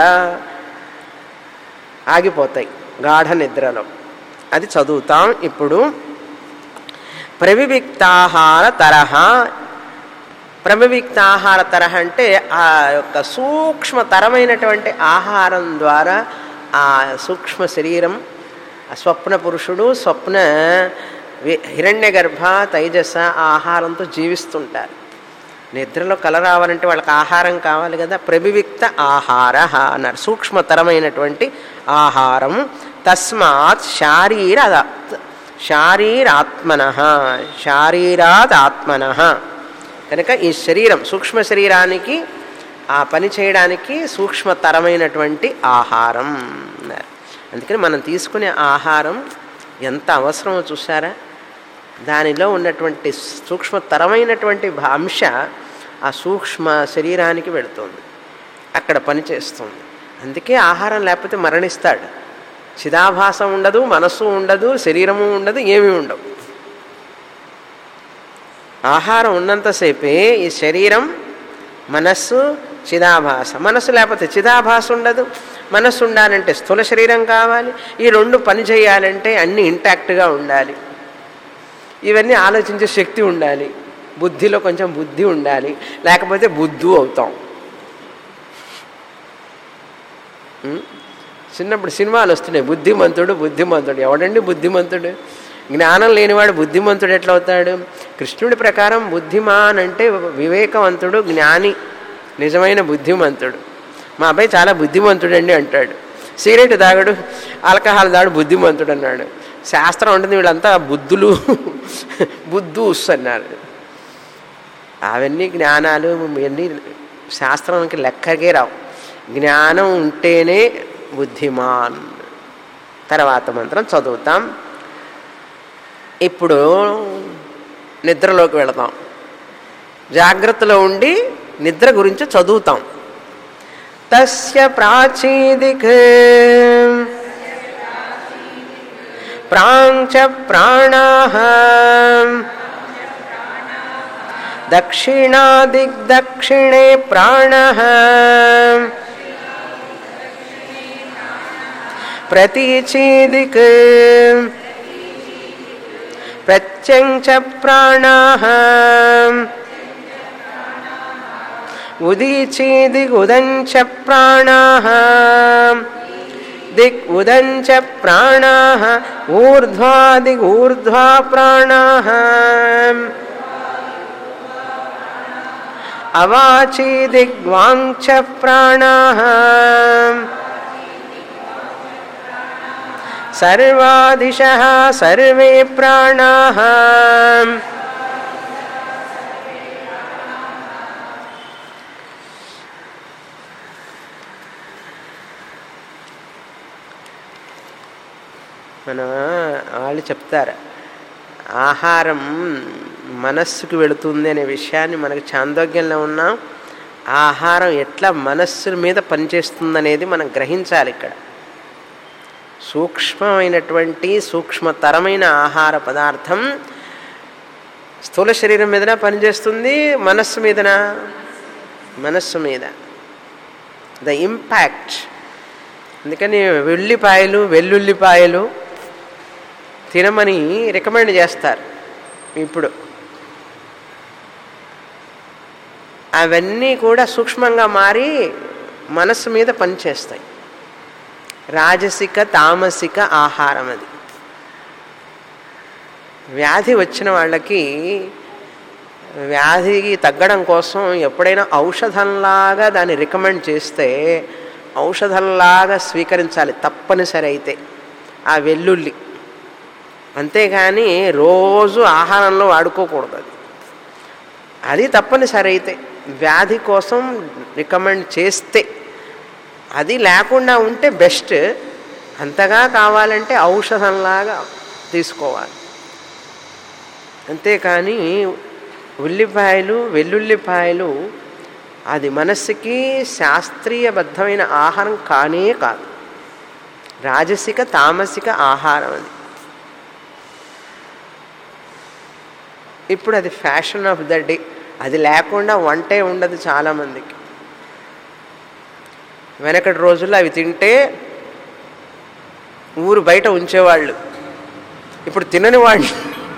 Speaker 1: ఆగిపోతాయి గాఢ నిద్రలో అది చదువుతాం ఇప్పుడు ప్రవివిక్తాహార తరహా ప్రవివిక్తాహార తరహ అంటే ఆ యొక్క సూక్ష్మతరమైనటువంటి ఆహారం ద్వారా ఆ సూక్ష్మ శరీరం ఆ స్వప్న పురుషుడు స్వప్న హిరణ్య గర్భ తైజస ఆ ఆహారంతో జీవిస్తుంటారు నిద్రలో కల రావాలంటే వాళ్ళకి ఆహారం కావాలి కదా ప్రభివిక్త ఆహార అన్నారు సూక్ష్మతరమైనటువంటి ఆహారం తస్మాత్ శారీర శారీరాత్మన శారీరాత్ ఆత్మన కనుక ఈ శరీరం సూక్ష్మ శరీరానికి ఆ పని చేయడానికి సూక్ష్మతరమైనటువంటి ఆహారం అన్నారు అందుకని మనం తీసుకునే ఆహారం ఎంత అవసరమో చూసారా దానిలో ఉన్నటువంటి సూక్ష్మతరమైనటువంటి భా- అంశ ఆ సూక్ష్మ శరీరానికి వెళుతుంది అక్కడ పనిచేస్తుంది అందుకే ఆహారం లేకపోతే మరణిస్తాడు చిదాభాసం ఉండదు మనస్సు ఉండదు శరీరము ఉండదు ఏమీ ఉండవు ఆహారం ఉన్నంతసేపే ఈ శరీరం మనస్సు చిదాభాస మనస్సు లేకపోతే చిదాభాస ఉండదు మనస్సు ఉండాలంటే స్థూల శరీరం కావాలి ఈ రెండు పని చేయాలంటే అన్నీ ఇంటాక్ట్గా ఉండాలి ఇవన్నీ ఆలోచించే శక్తి ఉండాలి బుద్ధిలో కొంచెం బుద్ధి ఉండాలి లేకపోతే బుద్ధు అవుతాం ఉం? చిన్నప్పుడు సినిమాలు వస్తున్నాయి బుద్ధిమంతుడు బుద్ధిమంతుడు ఎవడండి బుద్ధిమంతుడు జ్ఞానం లేనివాడు బుద్ధిమంతుడు ఎట్లా అవుతాడు కృష్ణుడి ప్రకారం బుద్ధిమాన్ అంటే వివేకవంతుడు జ్ఞాని నిజమైన బుద్ధిమంతుడు మా అబ్బాయి చాలా బుద్ధిమంతుడండి అంటాడు సిగరెట్ తాగడు ఆల్కహాల్ తాగడు బుద్ధిమంతుడు అన్నాడు శాస్త్రం ఉంటుంది వీళ్ళంతా బుద్ధులు బుద్ధూస్ అన్నారు అవన్నీ జ్ఞానాలు ఇవన్నీ శాస్త్రానికి లెక్కకే రావు జ్ఞానం ఉంటేనే బుద్ధిమాన్ తర్వాత మంత్రం చదువుతాం ఇప్పుడు నిద్రలోకి వెళదాం జాగ్రత్తలో ఉండి నిద్ర గురించి చదువుతాం తస్య ప్రాచీదిక్ ప్రాంచ ప్రాణా దక్షిణాదిగ్దక్షిణే ప్రాణ ప్రతీచీదిక్ ప్రత్యంచ ప్రాణా ఉదీచీదిగుదంచ ప్రాణా దిక్ ఉదంచ ప్రాణా ఊర్ధ్వాదిగూర్ధ్వా ప్రాణా అవాచీదిగ్వాంచ ప్రాణా సర్వాదిశ సర్వే ప్రాణా మన వాళ్ళు చెప్తారు ఆహారం మనస్సుకు వెళుతుంది అనే విషయాన్ని మనకు చాందోగ్యంలో ఉన్నాం ఆహారం ఎట్లా మనస్సు మీద పనిచేస్తుందనేది మనం గ్రహించాలి ఇక్కడ సూక్ష్మమైనటువంటి సూక్ష్మతరమైన ఆహార పదార్థం స్థూల శరీరం మీదన పనిచేస్తుంది మనస్సు మీదన మనస్సు మీద ద ఇంపాక్ట్ అందుకని వెల్లిపాయలు వెల్లుల్లిపాయలు తినమని రికమెండ్ చేస్తారు ఇప్పుడు అవన్నీ కూడా సూక్ష్మంగా మారి మనస్సు మీద పనిచేస్తాయి రాజసిక తామసిక ఆహారం అది వ్యాధి వచ్చిన వాళ్ళకి వ్యాధికి తగ్గడం కోసం ఎప్పుడైనా ఔషధంలాగా దాన్ని రికమెండ్ చేస్తే ఔషధంలాగా స్వీకరించాలి తప్పనిసరి అయితే ఆ వెల్లుల్లి అంతేగాని రోజు ఆహారంలో వాడుకోకూడదు అది అది తప్పనిసరి అయితే వ్యాధి కోసం రికమెండ్ చేస్తే అది లేకుండా ఉంటే బెస్ట్ అంతగా కావాలంటే ఔషధంలాగా తీసుకోవాలి అంతేకాని ఉల్లిపాయలు వెల్లుల్లిపాయలు అది మనస్సుకి శాస్త్రీయబద్ధమైన ఆహారం కానే కాదు రాజసిక తామసిక ఆహారం అది ఇప్పుడు అది ఫ్యాషన్ ఆఫ్ ద డే అది లేకుండా వంటే ఉండదు చాలామందికి వెనకటి రోజుల్లో అవి తింటే ఊరు బయట ఉంచేవాళ్ళు ఇప్పుడు తినని వాళ్ళు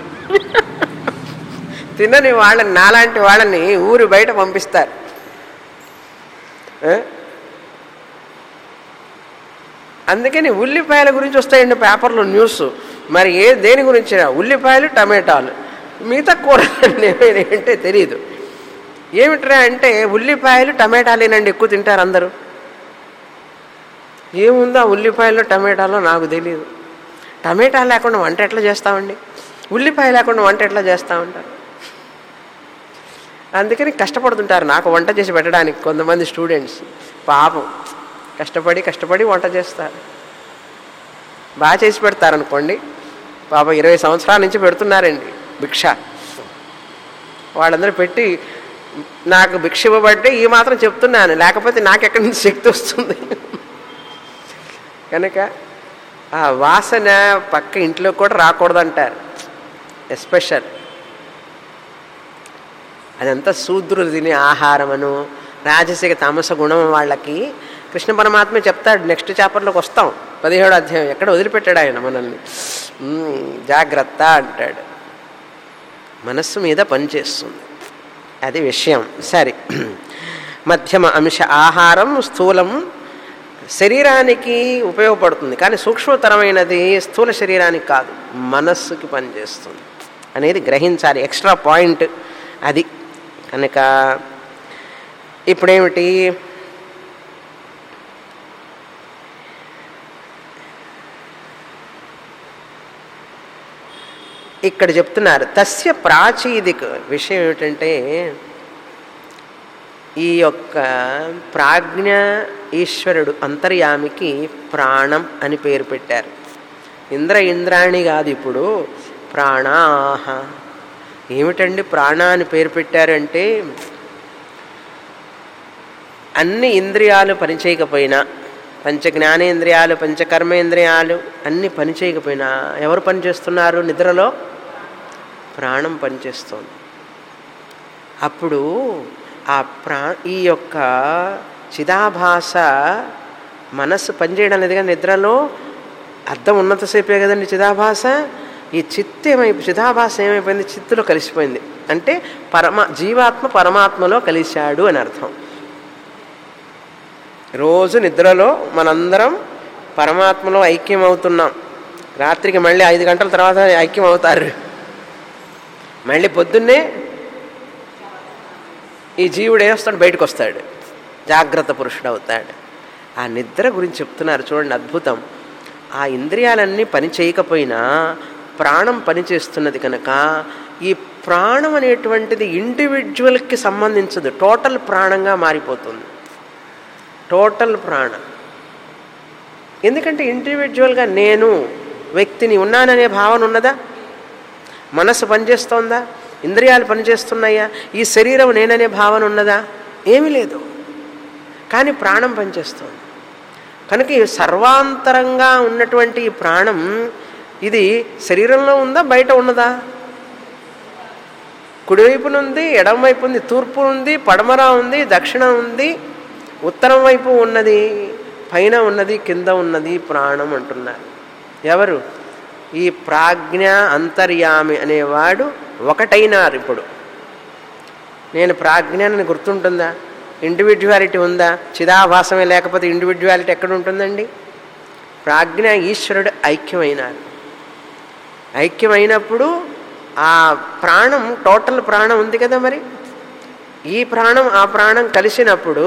Speaker 1: తినని వాళ్ళని నాలాంటి వాళ్ళని ఊరు బయట పంపిస్తారు ఆ? అందుకని ఉల్లిపాయల గురించి వస్తాయండి పేపర్లో న్యూస్ మరి ఏ దేని గురించి ఉల్లిపాయలు టమాటాలు మిగతా కూరలు ఏమైనా తెలియదు ఏమిట్రా అంటే ఉల్లిపాయలు టమాటాలేనండి ఎక్కువ తింటారు అందరూ ఏముందో ఆ ఉల్లిపాయలు టమాటాలో నాకు తెలియదు టమాటా లేకుండా వంట ఎట్లా చేస్తామండి ఉల్లిపాయ లేకుండా వంట ఎట్లా చేస్తూ ఉంటారు అందుకని కష్టపడుతుంటారు నాకు వంట చేసి పెట్టడానికి కొంతమంది స్టూడెంట్స్ పాపం కష్టపడి కష్టపడి వంట చేస్తారు బాగా చేసి పెడతారనుకోండి పాపం ఇరవై సంవత్సరాల నుంచి పెడుతున్నారండి భిక్ష వాళ్ళందరూ పెట్టి నాకు భిక్ష ఇవ్వబట్టే ఈ మాత్రం చెప్తున్నాను లేకపోతే నాకు ఎక్కడి నుంచి శక్తి వస్తుంది కనుక ఆ వాసన పక్క ఇంట్లో కూడా రాకూడదంటారు ఎస్పెషల్ అదంతా శూద్రులు తినే ఆహారమను రాజసిక తామస గుణం వాళ్ళకి కృష్ణ పరమాత్మ చెప్తాడు నెక్స్ట్ చాపర్లోకి వస్తాం పదిహేడు అధ్యాయం ఎక్కడ వదిలిపెట్టాడు ఆయన మనల్ని "ఉమ్, జాగ్రత్త అంటాడు మనస్సు మీద పనిచేస్తుంది అది విషయం సరే మధ్యమ అంశ ఆహారం స్థూలం శరీరానికి ఉపయోగపడుతుంది కానీ సూక్ష్మతరమైనది స్థూల శరీరానికి కాదు మనస్సుకి పనిచేస్తుంది అనేది గ్రహించాలి ఎక్స్ట్రా పాయింట్ అది కనుక ఇప్పుడేమిటి ఇక్కడ చెప్తున్నారు తస్య ప్రాచీదిక్ విషయం ఏమిటంటే ఈ యొక్క ప్రాజ్ఞ ఈశ్వరుడు అంతర్యామికి ప్రాణం అని పేరు పెట్టారు ఇంద్ర ఇంద్రాణి కాదు ఇప్పుడు ప్రాణాహ ఏమిటండి ప్రాణ అని పేరు పెట్టారంటే అన్ని ఇంద్రియాలు పనిచేయకపోయినా పంచ జ్ఞానేంద్రియాలు పంచ కర్మేంద్రియాలు అన్ని పనిచేయకపోయినా ఎవరు పనిచేస్తున్నారు నిద్రలో ప్రాణం పనిచేస్తుంది అప్పుడు ఆ ప్రా ఈ యొక్క చిదాభాస మనస్సు పనిచేయడం లేదు కానీ నిద్రలో అర్థం ఉన్నంతసేపే కదండి చిదాభాస ఈ చిత్ ఏమైపు చిదాభాస ఏమైపోయింది చిత్తులో కలిసిపోయింది అంటే పరమా జీవాత్మ పరమాత్మలో కలిశాడు అని అర్థం రోజు నిద్రలో మనందరం పరమాత్మలో ఐక్యం అవుతున్నాం రాత్రికి మళ్ళీ ఐదు గంటల తర్వాత ఐక్యం అవుతారు మళ్ళీ పొద్దున్నే ఈ జీవుడు ఏమొస్తాడు బయటకు వస్తాడు జాగ్రత్త పురుషుడు అవుతాడు ఆ నిద్ర గురించి చెప్తున్నారు చూడండి అద్భుతం ఆ ఇంద్రియాలన్నీ పని చేయకపోయినా ప్రాణం పనిచేస్తున్నది కనుక ఈ ప్రాణం అనేటువంటిది ఇండివిజువల్కి సంబంధించదు టోటల్ ప్రాణంగా మారిపోతుంది టోటల్ ప్రాణం ఎందుకంటే ఇండివిజువల్గా నేను వ్యక్తిని ఉన్నాననే భావన ఉన్నదా మనసు పనిచేస్తోందా ఇంద్రియాలు పనిచేస్తున్నాయా ఈ శరీరం నేననే భావన ఉన్నదా ఏమీ లేదు కానీ ప్రాణం పనిచేస్తుంది కనుక ఈ సర్వాంతరంగా ఉన్నటువంటి ఈ ప్రాణం ఇది శరీరంలో ఉందా బయట ఉన్నదా కుడివైపున ఉంది ఎడమ వైపు ఉంది తూర్పు ఉంది పడమర ఉంది దక్షిణ ఉంది ఉత్తరం వైపు ఉన్నది పైన ఉన్నది కింద ఉన్నది ప్రాణం అంటున్నారు ఎవరు ఈ ప్రాజ్ఞ అంతర్యామి అనేవాడు ఒకటైనారు ఇప్పుడు నేను ప్రాజ్ఞాన్ని గుర్తుంటుందా ఇండివిజువాలిటీ ఉందా చిదాభాసమే లేకపోతే ఇండివిజువాలిటీ ఎక్కడ ఉంటుందండి ప్రాజ్ఞ ఈశ్వరుడు ఐక్యమైనారు ఐక్యమైనప్పుడు ఆ ప్రాణం టోటల్ ప్రాణం ఉంది కదా మరి ఈ ప్రాణం ఆ ప్రాణం కలిసినప్పుడు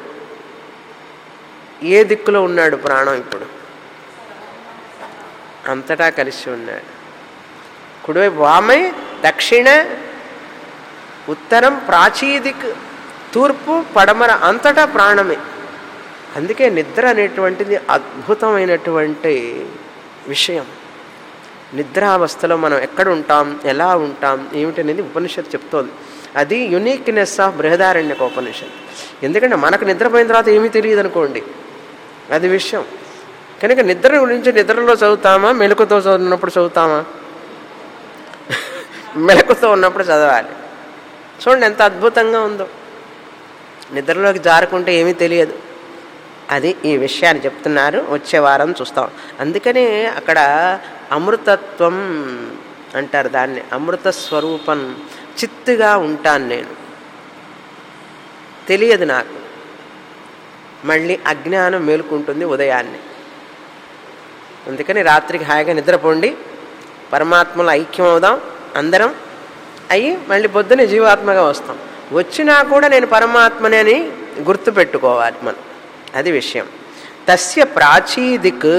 Speaker 1: ఏ దిక్కులో ఉన్నాడు ప్రాణం ఇప్పుడు అంతటా కలిసి ఉన్నాడు కుడివైపు వామై దక్షిణ ఉత్తరం ప్రాచీదిక్ తూర్పు పడమర అంతటా ప్రాణమే అందుకే నిద్ర అనేటువంటిది అద్భుతమైనటువంటి విషయం నిద్రావస్థలో మనం ఎక్కడ ఉంటాం ఎలా ఉంటాం ఏమిటనేది ఉపనిషత్తు చెప్తోంది అది యునీక్నెస్ ఆఫ్ బృహదారణ్యక ఉపనిషత్ ఎందుకంటే మనకు నిద్రపోయిన తర్వాత ఏమీ తెలియదు అనుకోండి అది విషయం కనుక నిద్ర గురించి నిద్రలో చదువుతామా మెలకుతో చదువుతున్నప్పుడు చదువుతామా మెలకుతో ఉన్నప్పుడు చదవాలి చూడండి ఎంత అద్భుతంగా ఉందో నిద్రలోకి జారుకుంటే ఏమీ తెలియదు అది ఈ విషయాన్ని చెప్తున్నారు వచ్చే వారం చూస్తాం అందుకనే అక్కడ అమృతత్వం అంటారు దాన్ని అమృత స్వరూపం చిత్తుగా ఉంటాను నేను తెలియదు నాకు మళ్ళీ అజ్ఞానం మేలుకుంటుంది ఉదయాన్నే అందుకని రాత్రికి హాయిగా నిద్రపోండి పరమాత్మలో ఐక్యం అవుదాం అందరం అయ్యి మళ్ళీ పొద్దున్నే జీవాత్మగా వస్తాం వచ్చినా కూడా నేను పరమాత్మని అని గుర్తుపెట్టుకోవాలి మనం అది విషయం తస్య ప్రాచీదిక్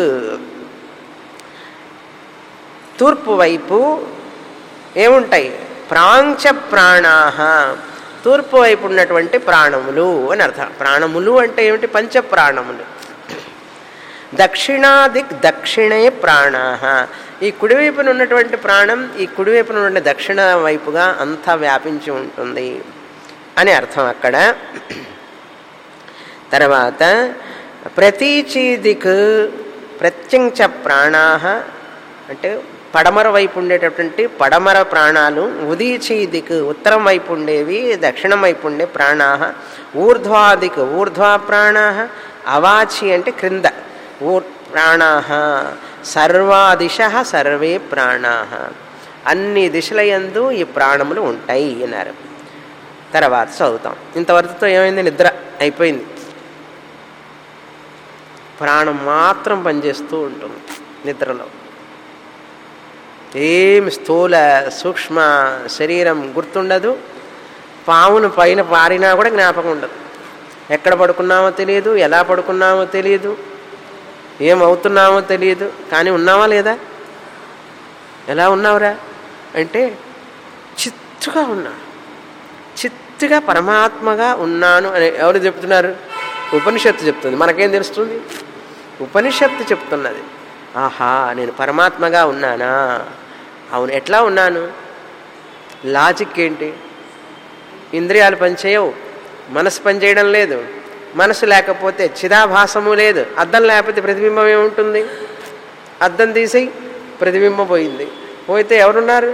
Speaker 1: తూర్పు వైపు ఏముంటాయి ప్రాంచ ప్రాణాహ తూర్పు వైపు ఉన్నటువంటి ప్రాణములు అని అర్థం ప్రాణములు అంటే ఏమిటి పంచ ప్రాణములు దక్షిణాదిక్ దక్షిణే ప్రాణా ఈ కుడివైపున ఉన్నటువంటి ప్రాణం ఈ కుడివైపున ఉన్న దక్షిణ వైపుగా అంతా వ్యాపించి ఉంటుంది అని అర్థం అక్కడ తర్వాత ప్రతీచీదిక్ ప్రత్యంచ ప్రాణా అంటే పడమర వైపు ఉండేటటువంటి పడమర ప్రాణాలు ఉదీచీదిక్ ఉత్తరం వైపు ఉండేవి దక్షిణం వైపు ఉండే ప్రాణా ఊర్ధ్వాదిక్ ఊర్ధ్వా ప్రాణా అవాచి అంటే క్రింద ఊర్ ప్రాణా సర్వాదిశ సర్వే ప్రాణా అన్ని దిశలయందు ఈ ప్రాణములు ఉంటాయి అన్నారు తర్వాత చదువుతాం ఇంతవరకుతో ఏమైంది నిద్ర అయిపోయింది ప్రాణం మాత్రం పనిచేస్తూ ఉంటుంది నిద్రలో ఏమి స్థూల సూక్ష్మ శరీరం గుర్తుండదు పామును పైన పారినా కూడా జ్ఞాపకం ఉండదు ఎక్కడ పడుకున్నామో తెలియదు ఎలా పడుకున్నామో తెలియదు ఏమవుతున్నామో తెలియదు కానీ ఉన్నావా లేదా ఎలా ఉన్నావురా అంటే చిత్తుగా ఉన్నా చిత్తుగా పరమాత్మగా ఉన్నాను అని ఎవరు చెప్తున్నారు ఉపనిషత్తు చెప్తుంది మనకేం తెలుస్తుంది ఉపనిషత్తు చెప్తున్నది ఆహా నేను పరమాత్మగా ఉన్నానా అవును ఎట్లా ఉన్నాను లాజిక్ ఏంటి ఇంద్రియాలు పనిచేయవు మనసు పనిచేయడం లేదు మనసు లేకపోతే చిదాభాసము లేదు అద్దం లేకపోతే ప్రతిబింబం ఏముంటుంది అద్దం తీసి ప్రతిబింబం పోయింది పోయితే ఎవరున్నారు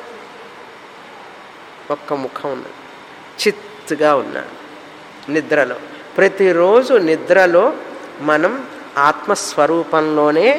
Speaker 1: ఒక్క ముఖం ఉన్నది చిత్తుగా ఉన్నాను నిద్రలో ప్రతిరోజు నిద్రలో మనం ఆత్మస్వరూపంలోనే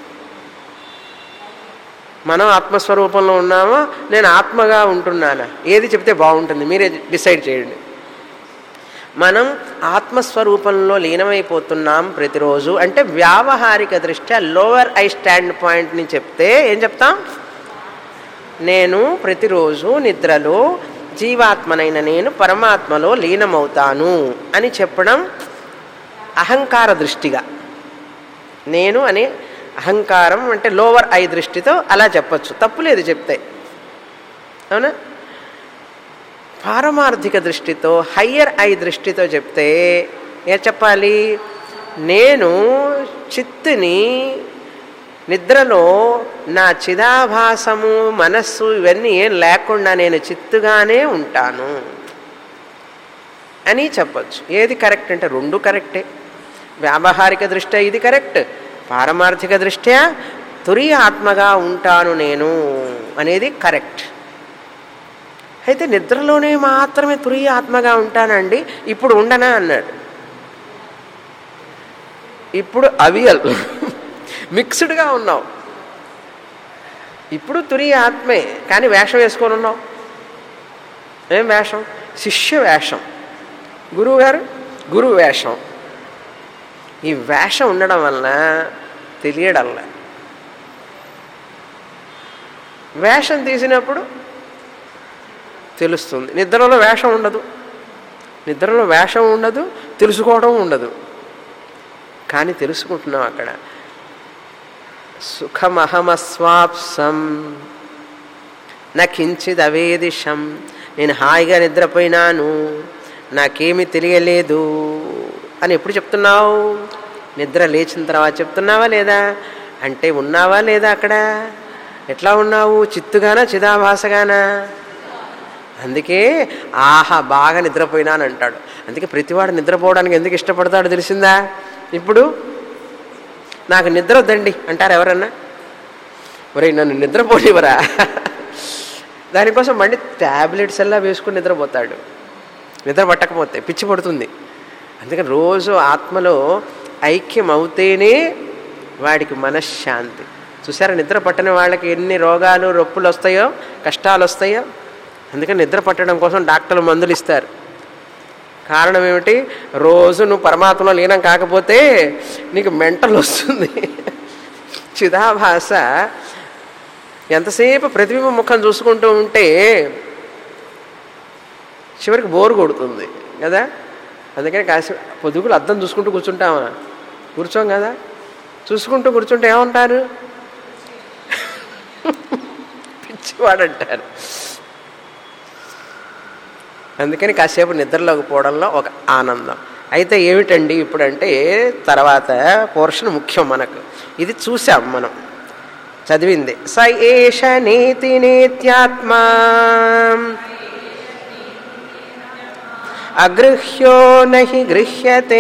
Speaker 1: మనం ఆత్మస్వరూపంలో ఉన్నామా నేను ఆత్మగా ఉంటున్నానా ఏది చెప్తే బాగుంటుంది మీరే డిసైడ్ చేయండి మనం ఆత్మస్వరూపంలో లీనమైపోతున్నాం ప్రతిరోజు అంటే వ్యావహారిక దృష్ట్యా లోవర్ ఐ స్టాండ్ పాయింట్ని చెప్తే ఏం చెప్తాం నేను ప్రతిరోజు నిద్రలో జీవాత్మనైన నేను పరమాత్మలో లీనమవుతాను అని చెప్పడం అహంకార దృష్టిగా నేను అనే అహంకారం అంటే లోవర్ ఐ దృష్టితో అలా చెప్పచ్చు తప్పులేదు చెప్తే అవునా పారమార్థిక దృష్టితో హయ్యర్ ఐ దృష్టితో చెప్తే ఏ చెప్పాలి నేను చిత్తుని నిద్రలో నా చిదాభాసము మనస్సు ఇవన్నీ ఏం లేకుండా నేను చిత్తుగానే ఉంటాను అని చెప్పచ్చు ఏది కరెక్ట్ అంటే రెండు కరెక్టే వ్యావహారిక దృష్ట్యా ఇది కరెక్ట్ పారమార్థిక దృష్ట్యా తురి ఆత్మగా ఉంటాను నేను అనేది కరెక్ట్ అయితే నిద్రలోనే మాత్రమే తురి ఆత్మగా ఉంటానండి ఇప్పుడు ఉండనా అన్నాడు ఇప్పుడు అవియల్ మిక్స్డ్గా ఉన్నావు ఇప్పుడు తురి ఆత్మే కానీ వేషం వేసుకొని ఉన్నావు ఏం వేషం శిష్య వేషం గురువు గారు గురువు వేషం ఈ వేషం ఉండడం వలన తెలియడంలా వేషం తీసినప్పుడు తెలుస్తుంది నిద్రలో వేషం ఉండదు నిద్రలో వేషం ఉండదు తెలుసుకోవడం ఉండదు కానీ తెలుసుకుంటున్నాం అక్కడ సుఖమహమస్వాప్సం నకించిద్ అవేదిషం నేను హాయిగా నిద్రపోయినాను నాకేమీ తెలియలేదు అని ఎప్పుడు చెప్తున్నావు నిద్ర లేచిన తర్వాత చెప్తున్నావా లేదా అంటే ఉన్నావా లేదా అక్కడ ఎట్లా ఉన్నావు చిత్తుగానా చిదాభాసగానా అందుకే ఆహా బాగా నిద్రపోయినాను అంటాడు అందుకే ప్రతివాడు నిద్రపోవడానికి ఎందుకు ఇష్టపడతాడో తెలిసిందా ఇప్పుడు నాకు నిద్ర వద్దండి అంటారు ఎవరన్నా ఒరే నన్ను నిద్రపోనివరా దానికోసం మళ్ళీ ట్యాబ్లెట్స్ ఎల్లా వేసుకుని నిద్రపోతాడు నిద్ర పట్టకపోతే పిచ్చి పడుతుంది అందుకని రోజు ఆత్మలో ఐక్యం అవుతేనే వాడికి మనశ్శాంతి చూసారా నిద్ర పట్టని వాళ్ళకి ఎన్ని రోగాలు రొప్పులు వస్తాయో కష్టాలు వస్తాయో అందుకని నిద్ర పట్టడం కోసం డాక్టర్లు మందులు ఇస్తారు కారణం ఏమిటి రోజు నువ్వు పరమాత్మలో లీనం కాకపోతే నీకు మెంటల్ వస్తుంది చిదాభాష ఎంతసేపు ప్రతిబింబ ముఖం చూసుకుంటూ ఉంటే చివరికి బోరు కొడుతుంది కదా అందుకని కాసి పొదుగులు అద్దం చూసుకుంటూ కూర్చుంటామా కూర్చోం కదా చూసుకుంటూ కూర్చుంటే ఏమంటారు పిచ్చివాడంటారు అందుకని కాసేపు నిద్రలోకి పోవడంలో ఒక ఆనందం అయితే ఏమిటండి ఇప్పుడంటే తర్వాత పోర్షన్ ముఖ్యం మనకు ఇది చూసాం మనం చదివింది స ఏష నీతి నీత్యాత్మా అగృహ్యో నహి గృహ్యతే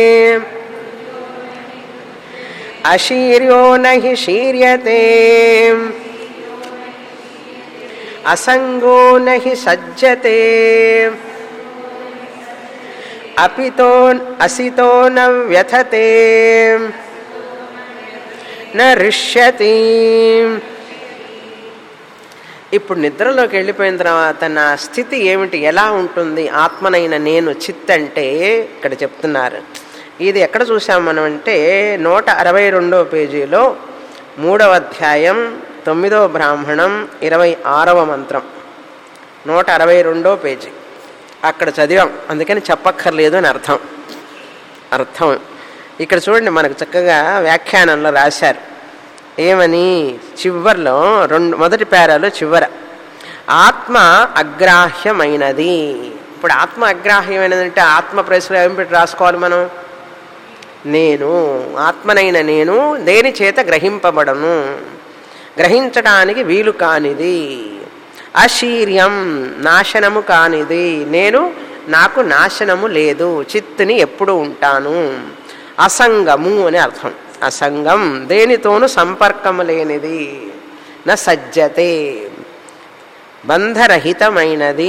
Speaker 1: అశీర్యో నహి శీర్యతే అసంగో నహి సజ్జతే అపితో అసితో న వ్యథతే న రిష్యతి ఇప్పుడు నిద్రలోకి వెళ్ళిపోయిన తర్వాత నా స్థితి ఏమిటి ఎలా ఉంటుంది ఆత్మనైన నేను చిత్ అంటే ఇక్కడ చెప్తున్నారు ఇది ఎక్కడ చూసాం మనం అంటే నూట అరవై రెండో పేజీలో మూడవ అధ్యాయం తొమ్మిదవ బ్రాహ్మణం ఇరవై ఆరవ మంత్రం నూట అరవై రెండో పేజీ అక్కడ చదివాం అందుకని చెప్పక్కర్లేదు అని అర్థం అర్థం ఇక్కడ చూడండి మనకు చక్కగా వ్యాఖ్యానంలో రాశారు ఏమని చివర్లో రెండు మొదటి పేరాలో చివర ఆత్మ అగ్రాహ్యమైనది ఇప్పుడు ఆత్మ అగ్రాహ్యమైనది అంటే ఆత్మ ప్రెస్లో ఏం పెట్టి రాసుకోవాలి మనం నేను ఆత్మనైన నేను దేని చేత గ్రహింపబడను గ్రహించడానికి వీలు కానిది అశీర్యం నాశనము కానిది నేను నాకు నాశనము లేదు చిత్తుని ఎప్పుడు ఉంటాను అసంగము అని అర్థం అసంగం దేనితోనూ సంపర్కము లేనిది నా సజ్జతే బంధరహితమైనది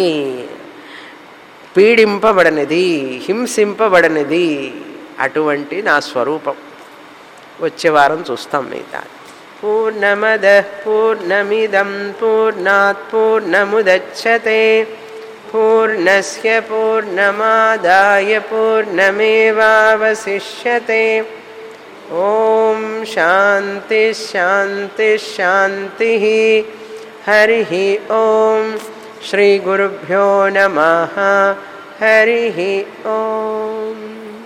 Speaker 1: పీడింపబడనిది హింసింపబడనిది అటువంటి నా స్వరూపం వచ్చే వారం చూస్తాం మిగతా పూర్ణమద పూర్ణమిదం పూర్ణాత్ పూర్ణముదచ్చతే పూర్ణస్య పూర్ణమాదాయ పూర్ణమేవావశిష్యతే ఓం శాంతి శాంతి శాంతి హరి ఓం శ్రీ గురుభ్యో నమ హరి ఓం